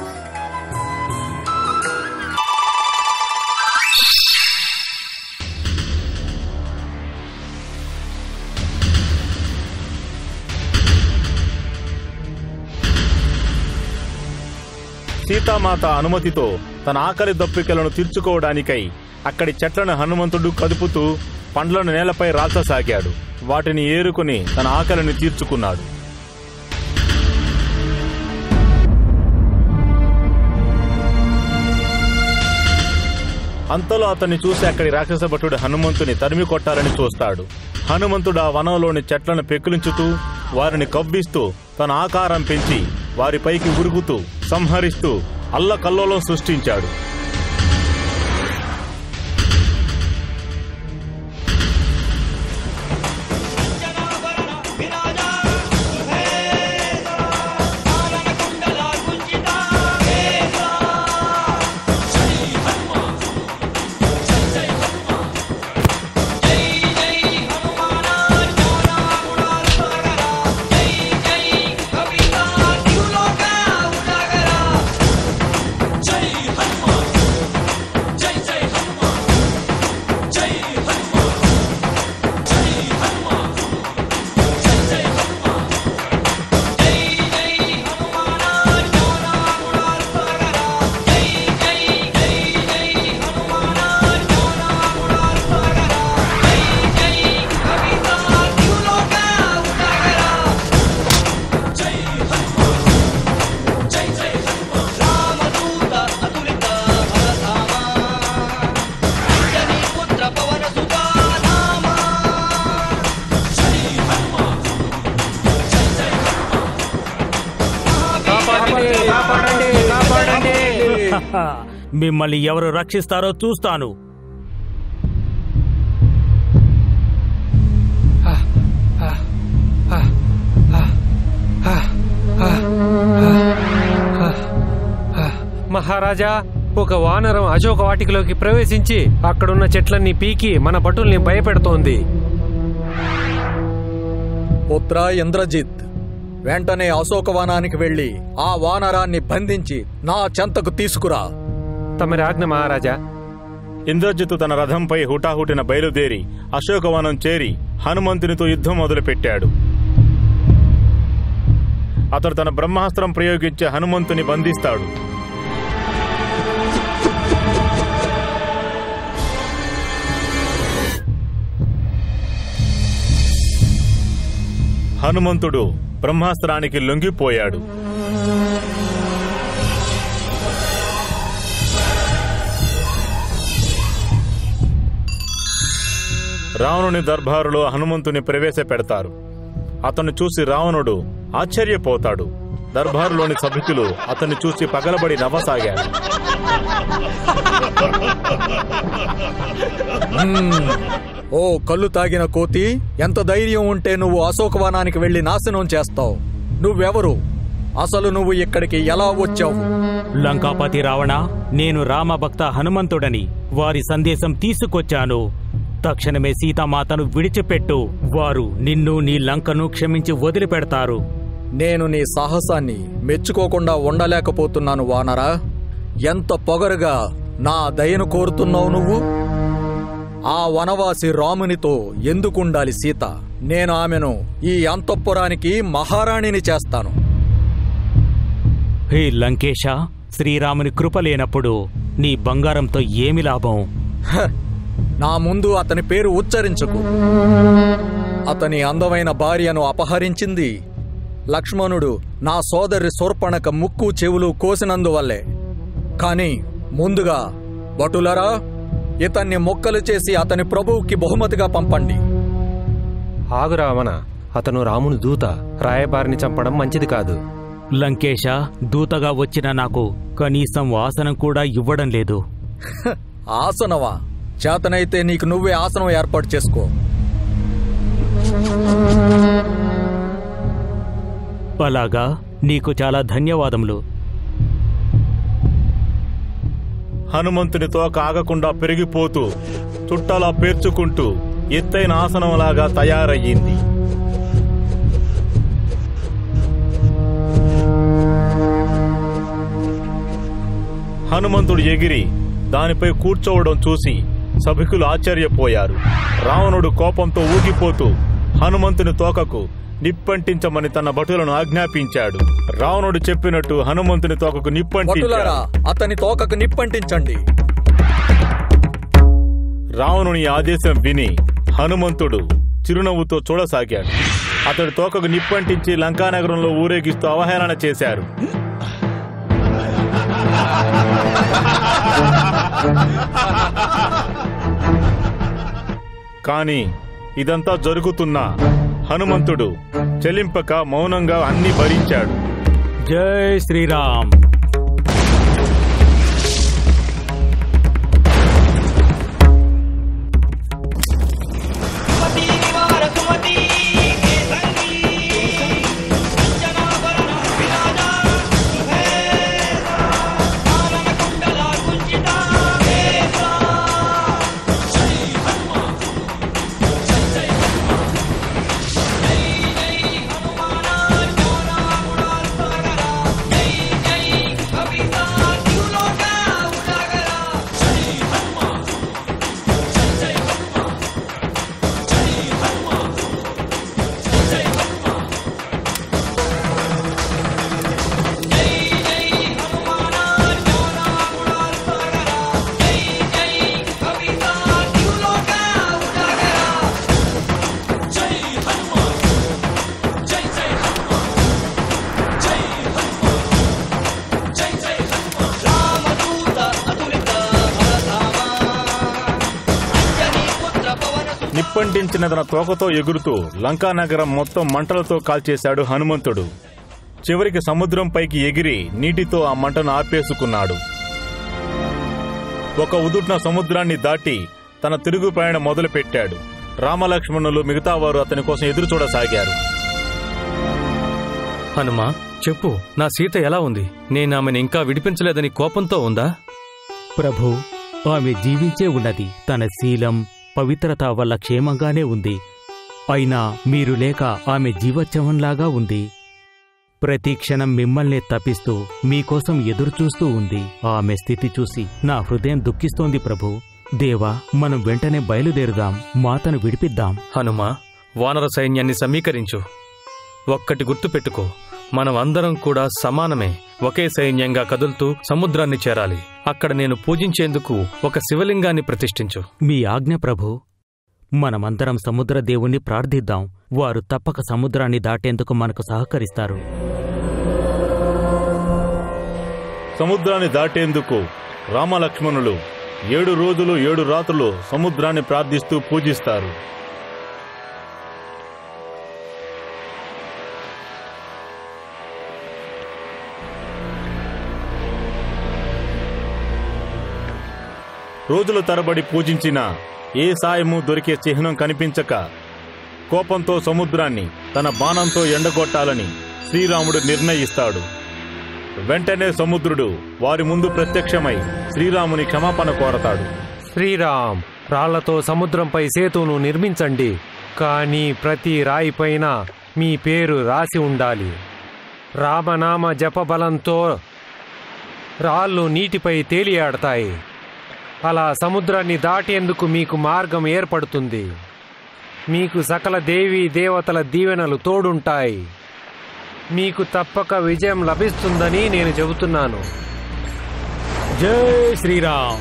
సీతామాత అనుమతితో తన ఆకలి దప్పికలను తీర్చుకోవడానికై అక్కడి చెట్లను హనుమంతుడు కదుపుతూ పండ్లను నేలపై రాల్చసాగాడు వాటిని ఏరుకుని తన ఆకలిని తీర్చుకున్నాడు అంతలో అతన్ని చూసి అక్కడి రాక్షస భటుడు హనుమంతుని తరిమి కొట్టాలని చూస్తాడు హనుమంతుడు ఆ వనంలోని చెట్లను పెకిలించుతూ వారిని కవ్విస్తూ తన ఆకారం పెంచి వారిపైకి ఉరుగుతూ సంహరిస్తూ అల్లకల్లోలం సృష్టించాడు మిమ్మల్ని ఎవరు రక్షిస్తారో చూస్తాను మహారాజా ఒక వానరం అశోక వాటికలోకి ప్రవేశించి అక్కడున్న చెట్లన్నీ పీకి మన భటుల్ని భయపెడుతోంది పుత్ర ఇంద్రజిత్ వెంటనే అశోకవనానికి వెళ్లి ఆ వానరాన్ని బంధించి నా చెంతకు తీసుకురా తమరి ఆజ్ఞ మహారాజా ఇంద్రజిత్తు తన రథంపై హుటాహుటిన బయలుదేరి అశోకవనం చేరి హనుమంతునితో యుద్ధం మొదలుపెట్టాడు అతడు తన బ్రహ్మాస్త్రం ప్రయోగించి హనుమంతుని బంధిస్తాడు హనుమంతుడు బ్రహ్మాస్త్రానికి లొంగిపోయాడు రావణుని దర్బారులో హనుమంతుని ప్రవేశపెడతారు అతన్ని చూసి రావణుడు ఆశ్చర్యపోతాడు దర్బారులోని సభికులు అతన్ని చూసి పగలబడి నవ్వసాగారు మ్మ్. ఓ కళ్ళు తాగిన కోతి ఎంత ధైర్యం ఉంటే నువ్వు అశోకవనానికి వెళ్లి నాశనం చేస్తావు నువ్వెవరు అసలు నువ్వు ఇక్కడికి ఎలా వచ్చావు లంకాపతి రావణ నేను రామభక్త హనుమంతుడని వారి సందేశం తీసుకొచ్చాను తక్షణమే సీతామాతను విడిచిపెట్టు వారు నిన్ను నీ లంకను క్షమించి వదిలిపెడతారు నేను నీ సాహసాన్ని మెచ్చుకోకుండా ఉండలేకపోతున్నాను వానరా ఎంత పొగరుగా నా దయను కోరుతున్నావు నువ్వు ఆ వనవాసి రామునితో ఎందుకుండాలి సీత నేను ఆమెను ఈ అంతఃపురానికి మహారాణిని చేస్తాను హే లంకేశ శ్రీరాముని కృప లేనప్పుడు నీ బంగారంతో ఏమి లాభం హ! నా ముందు అతని పేరు ఉచ్చరించకు అతని అందమైన భార్యను అపహరించింది లక్ష్మణుడు నా సోదరి శూర్పణక ముక్కు చెవులు కోసినందువల్లే కాని ముందుగా భటులరా ఇతన్ని మొక్కలు చేసి అతని ప్రభువుకి బహుమతిగా పంపండి ఆగు రావణ అతను రాముని దూత రాయబారిని చంపడం మంచిది కాదు లంకేశ దూతగా వచ్చిన నాకు కనీసం వాసనం కూడా ఇవ్వడం లేదు హ! ఆసనవా చేతనైతే నీకు నువ్వే ఆసనం ఏర్పాటు చేసుకో అలాగా నీకు చాలా ధన్యవాదములు హనుమంతుని తోక ఆగకుండా పెరిగిపోతూ చుట్టలా పేర్చుకుంటూ ఎత్తైన ఆసనంలాగా తయారయ్యింది హనుమంతుడు ఎగిరి దానిపై కూర్చోవడం చూసి సభికులు ఆశ్చర్యపోయారు రావణుడు కోపంతో ఊగిపోతూ హనుమంతుని తోకకు నిప్పంటించమని తన భటులను ఆజ్ఞాపించాడు రావణుడు చెప్పినట్టు హనుమంతుని తోకకు నిప్పంటించాడు భటులారా అతని తోకకు నిప్పంటించండి రావణుని ఆదేశం విని హనుమంతుడు చిరునవ్వుతో చూడసాగాడు అతడి తోకకు నిప్పంటించి లంకానగరంలో ఊరేగిస్తూ అవహేళన చేశారు కాని ఇదంతా జరుగుతున్నా హనుమంతుడు చెలింపక మౌనంగా అన్ని భరించాడు జై శ్రీరామ్ నిప్పంటించిన తన తోకతో ఎగురుతూ లంకానగరం మొత్తం మంటలతో కాల్చేశాడు హనుమంతుడు చివరికి సముద్రం పైకి ఎగిరి నీటితో ఆ మంటను ఆర్పేసుకున్నాడు ఒక ఉదుట్న సముద్రాన్ని దాటి తన తిరుగు ప్రయాణం మొదలుపెట్టాడు రామలక్ష్మణులు మిగతా వారు అతని కోసం ఎదురు చూడసాగారు హనుమా చెప్పు నా సీత ఎలా ఉంది నేను ఆమెను ఇంకా విడిపించలేదని కోపంతో ఉందా ప్రభు ఆమె జీవించే ఉన్నది తన శీలం పవిత్రత వల్ల క్షేమంగానే ఉంది అయినా మీరు లేక ఆమె జీవోత్సవంలాగా ఉంది ప్రతి క్షణం మిమ్మల్నే తప్పిస్తూ మీకోసం ఎదురుచూస్తూ ఉంది ఆమె స్థితి చూసి నా హృదయం దుఃఖిస్తోంది ప్రభు దేవా మనం వెంటనే బయలుదేరుదాం మాతను విడిపిద్దాం హనుమా వానర సైన్యాన్ని సమీకరించు ఒక్కటి గుర్తుపెట్టుకో మనం అందరం కూడా సమానమే ఒకే సైన్యంగా కదులుతూ సముద్రాన్ని చేరాలి అక్కడ నేను పూజించేందుకు ఒక శివలింగాన్ని ప్రతిష్ఠించు మీ ఆజ్ఞ ప్రభు మనమందరం సముద్ర దేవుణ్ణి ప్రార్థిద్దాం వారు తప్పక సముద్రాన్ని దాటేందుకు మనకు సహకరిస్తారు సముద్రాన్ని దాటేందుకు రామలక్ష్మణులు ఏడు రోజులు ఏడు రాత్రులు సముద్రాన్ని ప్రార్థిస్తూ పూజిస్తారు రోజుల తరబడి పూజించిన ఏ సాయము దొరికే చిహ్నం కనిపించక కోపంతో సముద్రాన్ని తన బాణంతో ఎండగొట్టాలని శ్రీరాముడు నిర్ణయిస్తాడు వెంటనే సముద్రుడు వారి ముందు ప్రత్యక్షమై శ్రీరాముని క్షమాపణ కోరతాడు శ్రీరామ్ రాళ్లతో సముద్రంపై సేతును నిర్మించండి కానీ ప్రతి రాయిపైన మీ పేరు రాసి ఉండాలి రామనామ జపబలంతో రాళ్ళు నీటిపై తేలియాడతాయి అలా సముద్రాన్ని దాటేందుకు మీకు మార్గం ఏర్పడుతుంది మీకు సకల దేవీ దేవతల దీవెనలు తోడుంటాయి మీకు తప్పక విజయం లభిస్తుందని నేను చెబుతున్నాను జై శ్రీరామ్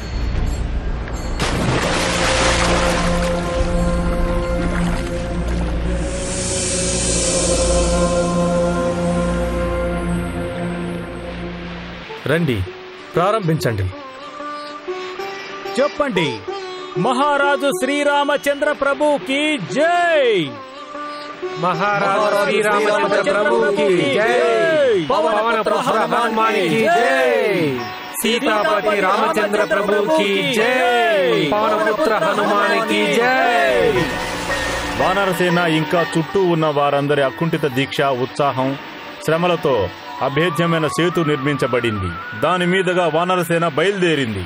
రండి ప్రారంభించండి చెప్పండి మహారాజు శ్రీరామచంద్ర ప్రభుకి జై మహారాజు శ్రీరామచంద్ర ప్రభుకి జై పవన పుత్ర హనుమానికి జై సీతాపతి రామచంద్ర ప్రభుకి జై పవన పుత్ర హనుమానికి జై వానరసేన ఇంకా చుట్టూ ఉన్న వారందరి అకుంఠిత దీక్ష ఉత్సాహం శ్రమలతో అభేద్యమైన సేతు నిర్మించబడింది దాని మీదుగా వానరసేన బయలుదేరింది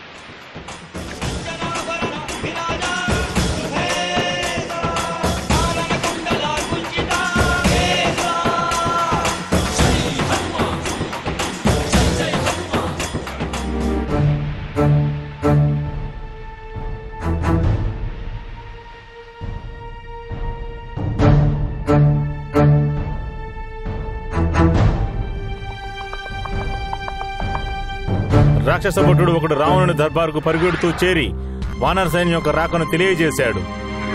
రాక్షస భటుడు ఒకడు రావణుని దర్బారుకు పరిగెడుతూ చేరి వానర సైన్యం యొక్క రాకను తెలియజేశాడు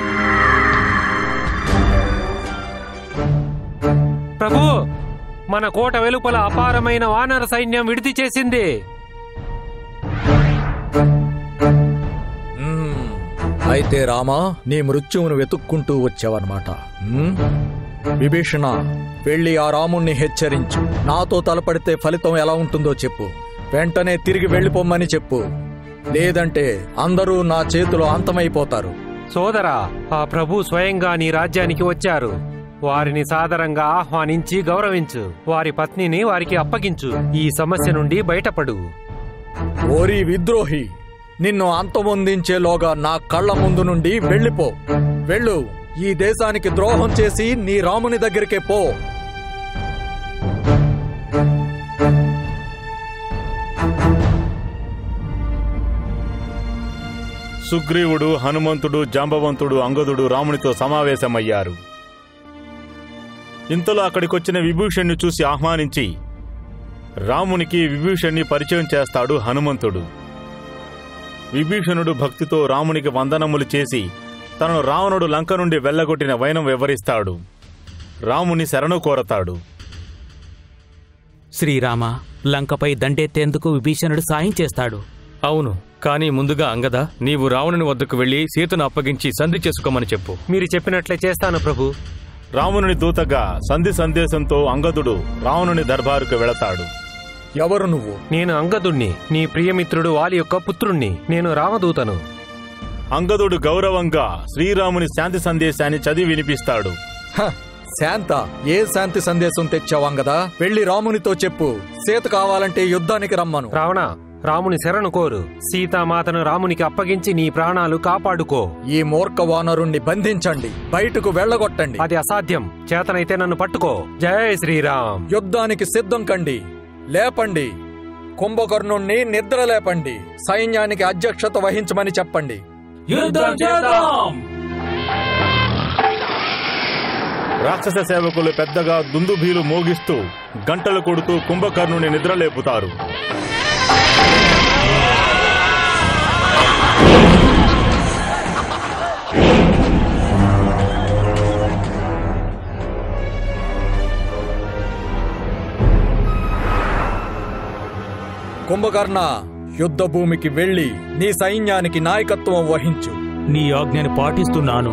ప్రభు మన కోట వెలుపల అపారమైన వానర సైన్యం విడిది చేసింది మ్మ్. అయితే రామా నీ మృత్యువును వెతుక్కుంటూ వచ్చావన్నమాట మ్మ్? విభీషణ వెళ్ళి ఆ రాముణ్ణి హెచ్చరించు నాతో తలపడితే ఫలితం ఎలా ఉంటుందో చెప్పు వెంటనే తిరిగి వెళ్ళిపోమ్మని చెప్పు లేదంటే అందరూ నా చేతిలో అంతమైపోతారు సోదరా ఆ ప్రభు స్వయంగా నీ రాజ్యానికి వచ్చారు వారిని సాదరంగా ఆహ్వానించి గౌరవించు వారి పత్నిని వారికి అప్పగించు ఈ సమస్య నుండి బయటపడు ఓరి విద్రోహి నిన్ను అంతమొందించేలోగా నా కళ్ళ ముందు నుండి వెళ్ళిపో వెళ్ళు ఈ దేశానికి ద్రోహం చేసి నీ రాముని దగ్గరికే పో సుగ్రీవుడు హనుమంతుడు జాంబవంతుడు అంగదుడు రామునితో సమావేశమయ్యారు ఇంతలో అక్కడికొచ్చిన విభూషణ్ణి చూసి ఆహ్వానించి రామునికి విభూషణ్ణి పరిచయం చేస్తాడు హనుమంతుడు విభీషణుడు భక్తితో రామునికి వందనములు చేసి తనను రావణుడు లంక నుండి వెళ్ళగొట్టిన వైనం వివరిస్తాడు రాముని శరణు కోరతాడు శ్రీరామ లంకపై దండెత్తేందుకు విభీషణుడు సాయం చేస్తాడు అవును కానీ ముందుగా అంగద నీవు రావణుని వద్దకు వెళ్లి సీతను అప్పగించి సంధి చేసుకోమని చెప్పు మీరు చెప్పినట్లే చేస్తాను ప్రభు రావణుని దూతగా సంధి సందేశంతో అంగదుడు రావణుని దర్బారుకు వెళతాడు ఎవరు నువ్వు నేను అంగదుణ్ణి నీ ప్రియమిత్రుడు వాలి యొక్క పుత్రుణ్ణి నేను రామదూతను అంగదుడు గౌరవంగా శ్రీరాముని శాంతి సందేశాన్ని చదివి వినిపిస్తాడు హ, శాంత ఏ శాంతి సందేశం తెచ్చావంగదా వెళ్ళి రామునితో చెప్పు సీత కావాలంటే యుద్ధానికి రమ్మను రావణ రాముని శరణు కోరు సీతామాతను రామునికి అప్పగించి నీ ప్రాణాలు కాపాడుకో ఈ మూర్ఖ వానరుణ్ణి బంధించండి బయటకు వెళ్ళగొట్టండి అది అసాధ్యం చేతనైతే నన్ను పట్టుకో జయ శ్రీరామ్ యుద్ధానికి సిద్ధం కండి లేపండి కుంభకర్ణుణ్ణి నిద్ర లేపండి సైన్యానికి అధ్యక్షత వహించమని చెప్పండి యుద్ధం చేద్దాం రాక్షస సేవకులు పెద్దగా దుందుభీలు మోగిస్తూ గంటలు కొడుతూ కుంభకర్ణుని నిద్రలేపుతారు కుంభకర్ణ యుద్ధ భూమికి వెళ్లి నీ సైన్యానికి నాయకత్వం వహించు నీ ఆజ్ఞని పాటిస్తున్నాను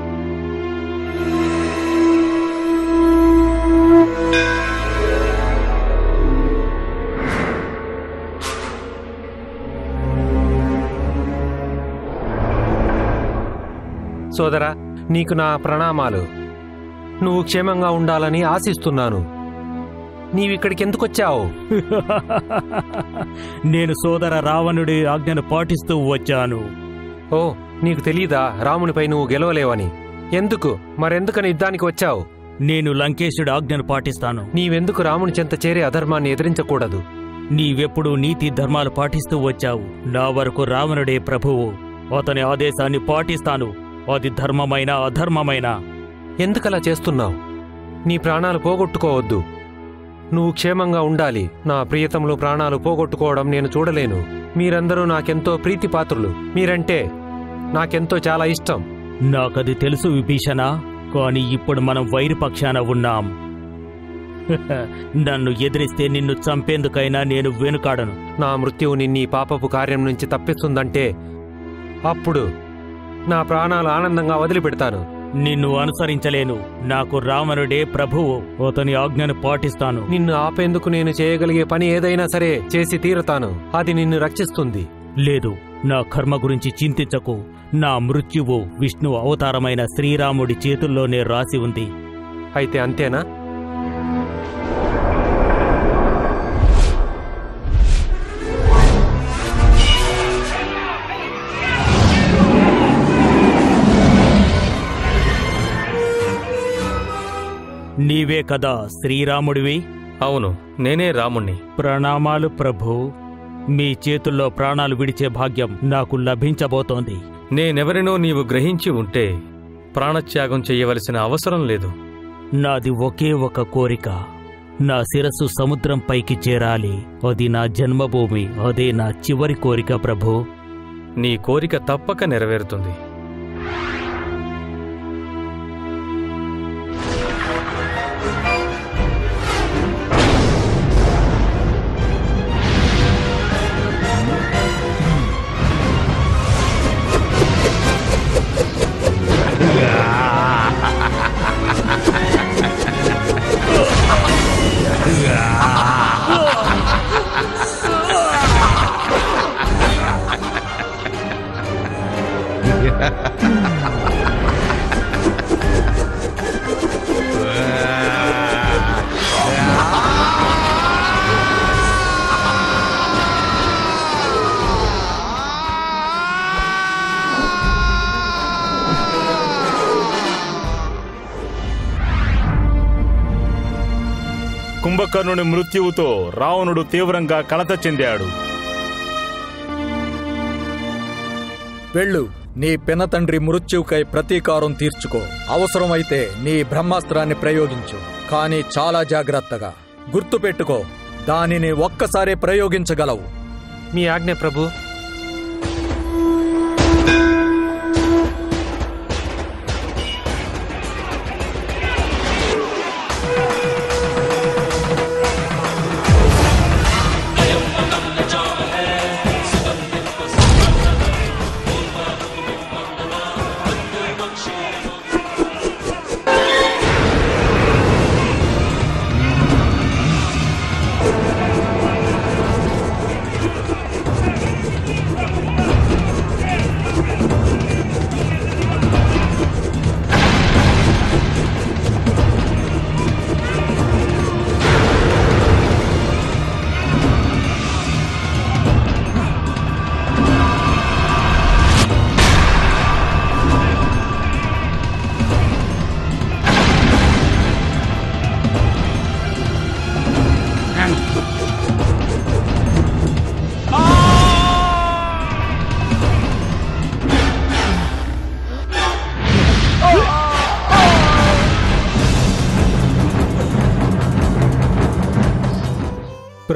సోదరా నీకు నా ప్రణామాలు నువ్వు క్షేమంగా ఉండాలని ఆశిస్తున్నాను నీవిక్కడికి ఎందుకొచ్చావు నేను సోదర రావణుడి ఆజ్ఞను పాటిస్తూ వచ్చాను ఓ నీకు తెలీదా రామునిపై నువ్వు గెలవలేవని ఎందుకు మరెందుకని యుద్ధానికి వచ్చావు నేను లంకేశుడి ఆజ్ఞను పాటిస్తాను నీవెందుకు రాముని చెంత చేరే అధర్మాన్ని ఎదిరించకూడదు నీవెప్పుడు నీతి ధర్మాలు పాటిస్తూ వచ్చావు నా వరకు రావణుడే ప్రభువు అతని ఆదేశాన్ని పాటిస్తాను అది ధర్మమైన అధర్మమైన ఎందుకలా చేస్తున్నావు నీ ప్రాణాలు పోగొట్టుకోవద్దు నువ్వు క్షేమంగా ఉండాలి నా ప్రియతములు ప్రాణాలు పోగొట్టుకోవడం నేను చూడలేను మీరందరూ నాకెంతో ప్రీతిపాత్రులు మీరంటే నాకెంతో చాలా ఇష్టం నాకది తెలుసు విభీషణ కాని ఇప్పుడు మనం వైరుపక్షాన ఉన్నాం నన్ను ఎదిరిస్తే నిన్ను చంపేందుకైనా నేను వెనుకాడను నా మృత్యువు నిన్నీ పాపపు కార్యం నుంచి తప్పిస్తుందంటే అప్పుడు నా ప్రాణాలు ఆనందంగా వదిలిపెడతాను నిన్ను అనుసరించలేను నాకు రావణుడే ప్రభువు అతని ఆజ్ఞను పాటిస్తాను నిన్ను ఆపేందుకు నేను చేయగలిగే పని ఏదైనా సరే చేసి తీరతాను అది నిన్ను రక్షిస్తుంది లేదు నా కర్మ గురించి చింతించకు నా మృత్యువు విష్ణు అవతారమైన శ్రీరాముడి చేతుల్లోనే రాసి ఉంది అయితే అంతేనా నీవే కదా శ్రీరాముడివి అవును నేనే రాముణ్ణి ప్రణామాలు ప్రభు మీ చేతుల్లో ప్రాణాలు విడిచే భాగ్యం నాకు లభించబోతోంది నేనెవరినో నీవు గ్రహించి ఉంటే ప్రాణత్యాగం చెయ్యవలసిన అవసరం లేదు నాది ఒకే ఒక కోరిక నా శిరస్సు సముద్రం పైకి చేరాలి అది నా జన్మభూమి అదే నా చివరి కోరిక ప్రభు నీ కోరిక తప్పక నెరవేరుతుంది కుంభకర్ణుని మృత్యువుతో రావణుడు తీవ్రంగా కలత చెందాడు వెళ్ళు నీ పినతండ్రి మృత్యువుకై ప్రతీకారం తీర్చుకో అవసరమైతే నీ బ్రహ్మాస్త్రాన్ని ప్రయోగించు కానీ చాలా జాగ్రత్తగా గుర్తుపెట్టుకో దానిని ఒక్కసారే ప్రయోగించగలవు మీ ఆజ్ఞ ప్రభు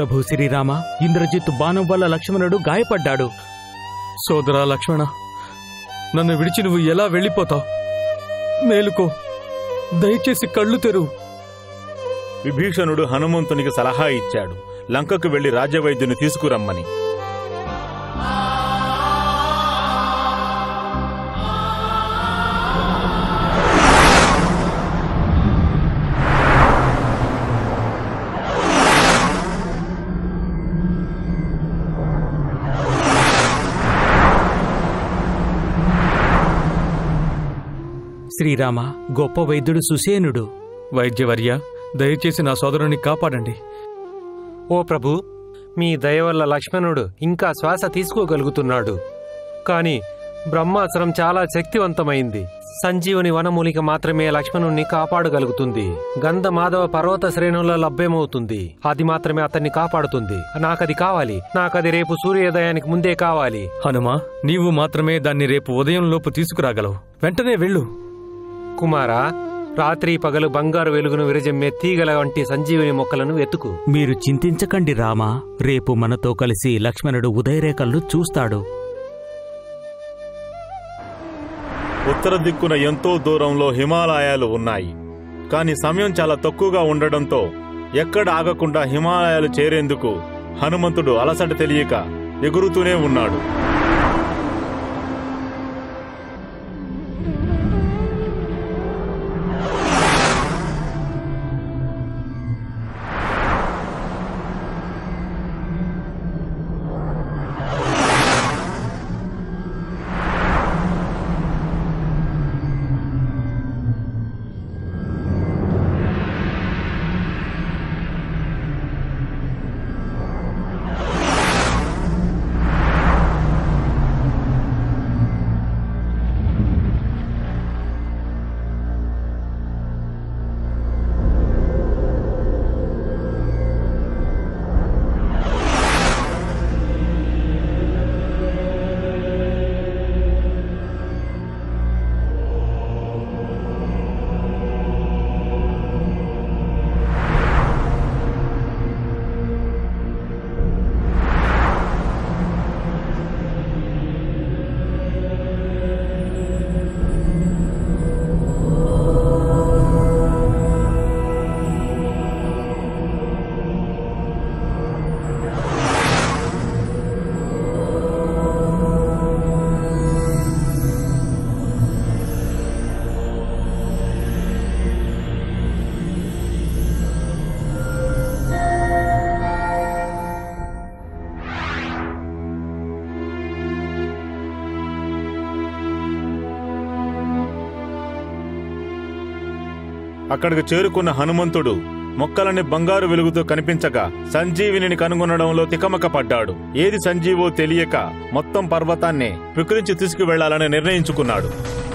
ప్రభు శ్రీరామ ఇంద్రజిత్ బాణం వల్ల లక్ష్మణుడు గాయపడ్డాడు సోదరా లక్ష్మణ నన్ను విడిచి నువ్వు ఎలా వెళ్ళిపోతావు మేలుకో దయచేసి కళ్ళు తెరువు విభీషణుడు హనుమంతునికి సలహా ఇచ్చాడు లంకకు వెళ్లి రాజ్యవైద్యుని తీసుకురమ్మని శ్రీరామ గొప్ప వైద్యుడు సుసేనుడు వైద్యవర్య దయచేసి నా సోదరుని కాపాడండి ఓ ప్రభు మీ దయ వల్ల లక్ష్మణుడు ఇంకా శ్వాస తీసుకోగలుగుతున్నాడు కాని బ్రహ్మాస్త్రం చాలా శక్తివంతమైంది సంజీవుని వనమూలిక మాత్రమే లక్ష్మణుణ్ణి కాపాడగలుగుతుంది గంధమాధవ పర్వత శ్రేణుల్లో లభ్యమవుతుంది అది మాత్రమే అతన్ని కాపాడుతుంది నాకది కావాలి నాకది రేపు సూర్యోదయానికి ముందే కావాలి హనుమా నీవు మాత్రమే దాన్ని రేపు ఉదయం లోపు తీసుకురాగలవు వెంటనే వెళ్ళు కుమారా రాత్రి పగలు బంగారు వెలుగును విరజమ్మే తీగల వంటి సంజీవుని మొక్కలను వెతుకు మీరు చింతించకండి రామా రేపు మనతో కలిసి లక్ష్మణుడు ఉదయరేఖలను చూస్తాడు ఉత్తర దిక్కున ఎంతో దూరంలో హిమాలయాలు ఉన్నాయి కాని సమయం చాలా తక్కువగా ఉండడంతో ఎక్కడ ఆగకుండా హిమాలయాలు చేరేందుకు హనుమంతుడు అలసట తెలియక ఎగురుతూనే ఉన్నాడు అక్కడికి చేరుకున్న హనుమంతుడు మొక్కలని బంగారు వెలుగుతో కనిపించగా సంజీవిని కనుగొనడంలో తికమక పడ్డాడు ఏది సంజీవో తెలియక మొత్తం పర్వతాన్నే వికరించి తీసుకువెళ్లాలని నిర్ణయించుకున్నాడు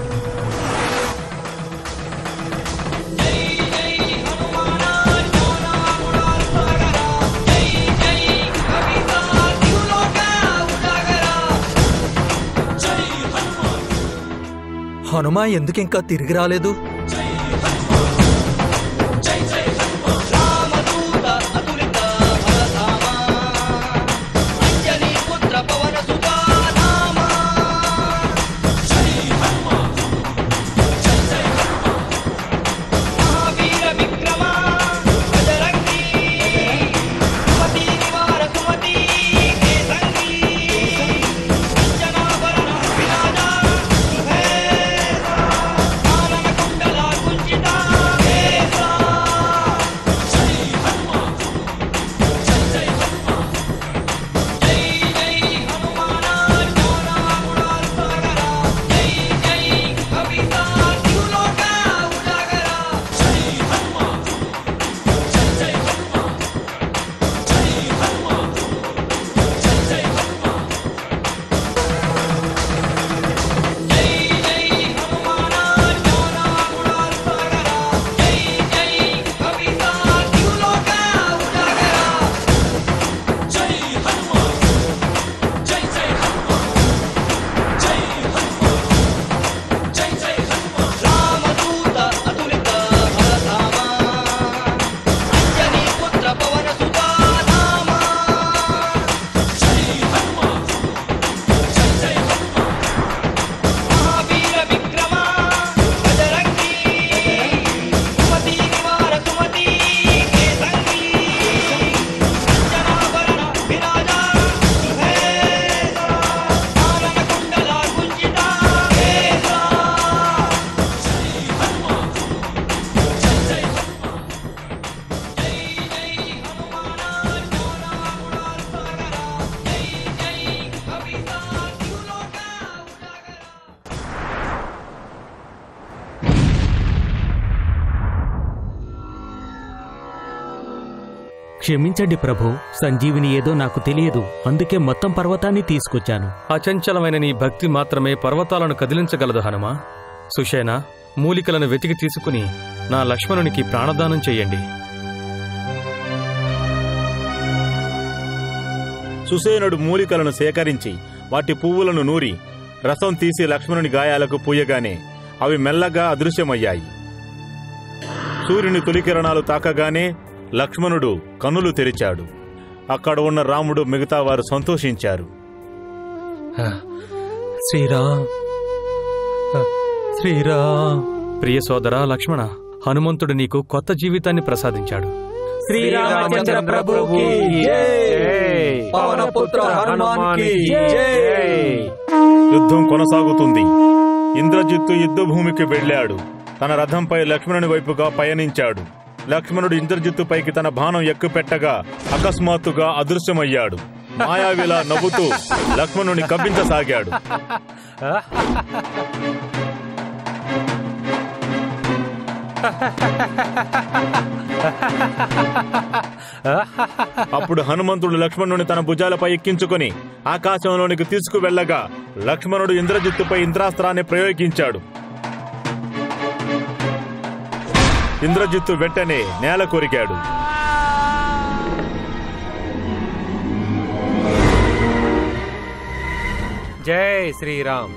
హనుమ ఎందుకింకా తిరిగి రాలేదు కుండల క్షమించండి ప్రభు సంజీవిని ఏదో నాకు తెలియదు అందుకే మొత్తం పర్వతాన్ని తీసుకొచ్చాను అచంచలమైన నీ భక్తి మాత్రమే పర్వతాలను కదిలించగలదు హనుమా సుషేన మూలికలను వెతికి తీసుకుని నా లక్ష్మణునికి ప్రాణదానం చెయ్యండి సుసేనుడు మూలికలను సేకరించి వాటి పువ్వులను నూరి రసం తీసి లక్ష్మణుని గాయాలకు పూయగానే అవి మెల్లగా అదృశ్యమయ్యాయి సూర్యుని తొలి కిరణాలు తాకగానే లక్ష్మణుడు కన్నులు తెరిచాడు అక్కడ ఉన్న రాముడు మిగతా వారు సంతోషించారు శ్రీరామ్ శ్రీరామ్ ప్రియ సోదర లక్ష్మణ హనుమంతుడు నీకు కొత్త జీవితాన్ని ప్రసాదించాడు శ్రీరామచంద్ర ప్రభుకి పవనపుత్ర హనుమాన్కి జై యుద్ధం కొనసాగుతుంది ఇంద్రజిత్తు యుద్ధభూమికి వెళ్ళాడు తన రథంపై లక్ష్మణుని వైపుగా పయనించాడు లక్ష్మణుడు ఇంద్రజిత్తుపైకి తన బాణం ఎక్కుపెట్టగా అకస్మాత్తుగా అదృశ్యమయ్యాడు మాయావిలా నవ్వుతూ లక్ష్మణుని కవ్వించసాగాడు అప్పుడు హనుమంతుడు లక్ష్మణుని తన భుజాలపై ఎక్కించుకొని ఆకాశంలోనికి తీసుకువెళ్లగా లక్ష్మణుడు ఇంద్రజిత్తుపై ఇంద్రాస్త్రాన్ని ప్రయోగించాడు ఇంద్రజిత్తు వెంటనే నేల కొరికాడు జై శ్రీరామ్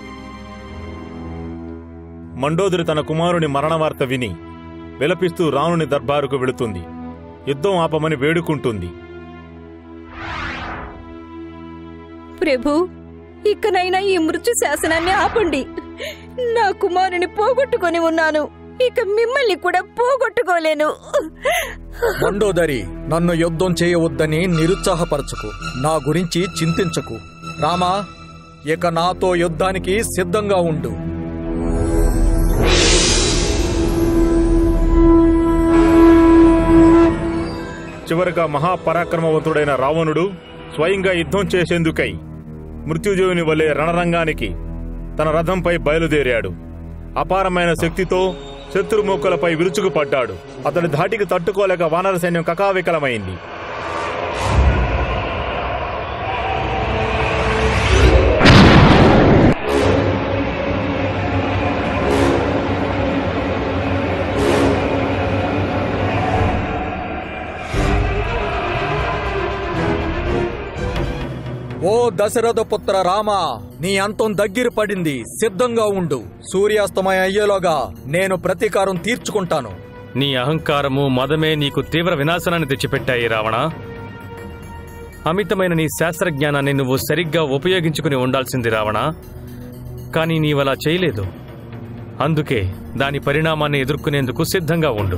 మండోదరి తన కుమారుని మరణ వార్త విని విలపిస్తూ రావణుని దర్బారుకు వెళుతుంది యుద్ధం ఆపమని వేడుకుంటుంది ప్రభు ఇకనైనా ఈ మృత్యు శాసనాన్ని ఆపండి నా కుమారుని పోగొట్టుకొని ఉన్నాను ఇక మిమ్మల్ని కూడా పోగొట్టుకోలేను మండోదరి నన్ను యుద్ధం చేయవద్దని నిరుత్సాహపరచకు నా గురించి చింతించకు రామా ఇక నాతో యుద్ధానికి సిద్ధంగా ఉండు చివరగా మహాపరాక్రమవంతుడైన రావణుడు స్వయంగా యుద్ధం చేసేందుకై మృత్యుజీవుని వలె రణరంగానికి తన రథంపై బయలుదేరాడు అపారమైన శక్తితో శత్రుమూకలపై విరుచుకుపడ్డాడు అతడి ధాటికి తట్టుకోలేక వానర సైన్యం కకావికలమైంది ఓ దశరథ పుత్ర రామ నీ అంతం దగ్గర పడింది సిద్ధంగా ఉండు సూర్యాస్తమయం అయ్యేలోగా నేను ప్రతీకారం తీర్చుకుంటాను నీ అహంకారము మదమే నీకు తీవ్ర వినాశనాన్ని తెచ్చిపెట్టాయి రావణ అమితమైన నీ శాస్త్రజ్ఞానాన్ని నువ్వు సరిగ్గా ఉపయోగించుకుని ఉండాల్సింది రావణ కానీ నీవలా చేయలేదు అందుకే దాని పరిణామాన్ని ఎదుర్కొనేందుకు సిద్ధంగా ఉండు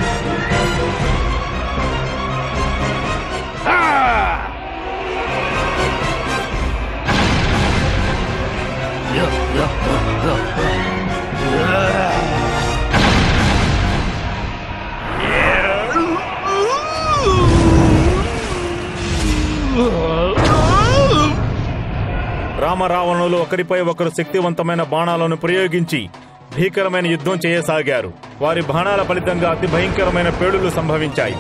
రామరావణులు ఒకరిపై ఒకరు శక్తివంతమైన బాణాలను ప్రయోగించి భీకరమైన యుద్ధం చేయసాగారు వారి బాణాల ఫలితంగా అతి భయంకరమైన పేలులు సంభవించాయి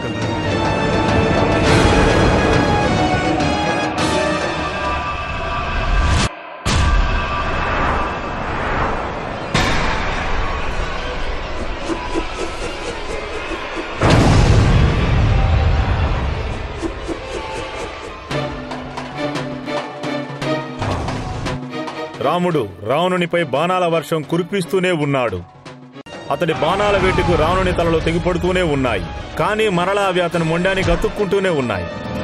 రాముడు రావణునిపై బాణాల వర్షం కురిపిస్తూనే ఉన్నాడు అతడి బాణాల వేటుకు రావణుని తలలో తెగిపడుతూనే ఉన్నాయి కానీ మరలా అవి అతని మొండానికి అతుక్కుంటూనే ఉన్నాయి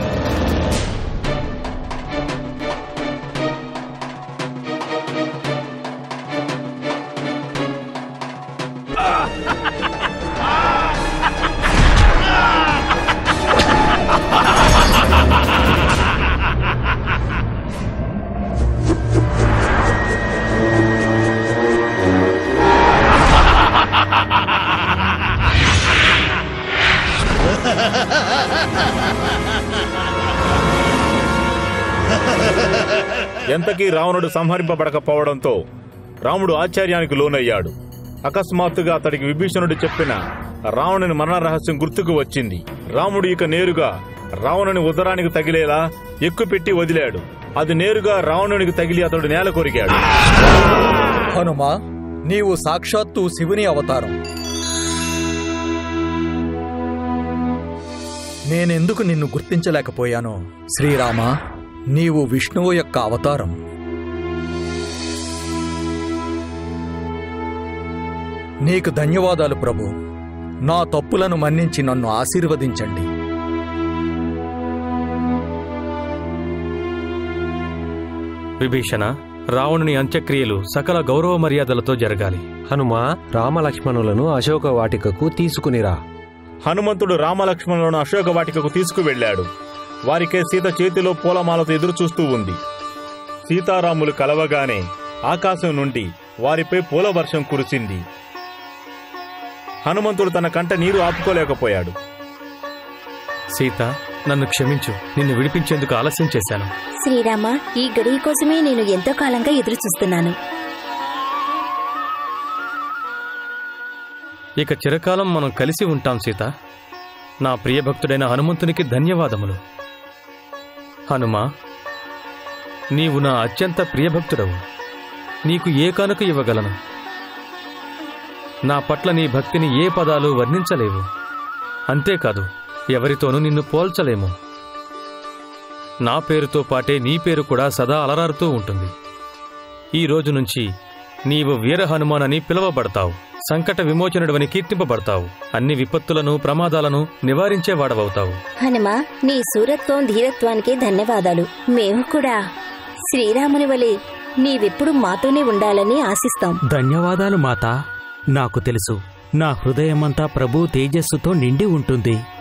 ఎంతకీ రావణుడు సంహరింపబడకపోవడంతో రాముడు ఆశ్చర్యానికి లోనయ్యాడు అకస్మాత్తుగా అతడికి విభీషణుడు చెప్పిన రావణుని మరణ రహస్యం గుర్తుకు వచ్చింది రాముడు ఇక నేరుగా రావణుని ఉదరానికి తగిలేలా ఎక్కుపెట్టి వదిలాడు అది నేరుగా రావణునికి తగిలి అతడు నేల కొరికాడు హనుమా నీవు సాక్షాత్తు శివుని అవతారం నేనెందుకు నిన్ను గుర్తించలేకపోయాను శ్రీరామ నీవు విష్ణువు యొక్క అవతారం నీకు ధన్యవాదాలు ప్రభు నా తప్పులను మన్నించి నన్ను ఆశీర్వదించండి విభీషణ రావణుని అంత్యక్రియలు సకల గౌరవ మర్యాదలతో జరగాలి హనుమా రామలక్ష్మణులను అశోక వాటికకు తీసుకునిరా హనుమంతుడు రామలక్ష్మణులను అశోక వాటికకు తీసుకువెళ్ళాడు వారికే సీత చేతిలో పూలమాలతో ఎదురు చూస్తూ ఉంది సీతారాములు కలవగానే ఆకాశం నుండి వారిపై పూల వర్షం కురిసింది హనుమంతుడు తన కంట నీరు ఆపుకోలేకపోయాడు సీత నన్ను క్షమించు నిన్ను విడిపించేందుకు ఆలస్యం చేశాను శ్రీరామ ఈ గడియ కోసమే నేను ఎంతో కాలంగా ఎదురు చూస్తున్నాను ఇక చిరకాలం మనం కలిసి ఉంటాం సీత నా ప్రియభక్తుడైన హనుమంతునికి ధన్యవాదములు హనుమా నీవు నా అత్యంత ప్రియభక్తుడవు నీకు ఏ కానుక ఇవ్వగలను నా పట్ల నీ భక్తిని ఏ పదాలు వర్ణించలేవు అంతేకాదు ఎవరితోనూ నిన్ను పోల్చలేము నా పేరుతో పాటే నీ పేరు కూడా సదా అలరారుతూ ఉంటుంది ఈ రోజు నుంచి నీవు వీర హనుమానని పిలువబడతావు సంకట విమోచనుడవని కీర్తింపబడతావు అన్ని విపత్తులను ప్రమాదాలను నివారించేవాడవవుతావు హనుమ నీ సూరత్వం ధీరత్వానికి ధన్యవాదాలు మేము కూడా శ్రీరాముని వలె నీవెప్పుడు మాతోనే ఉండాలని ఆశిస్తాం ధన్యవాదాలు మాతా నాకు తెలుసు నా హృదయమంతా ప్రభు తేజస్సుతో నిండి ఉంటుంది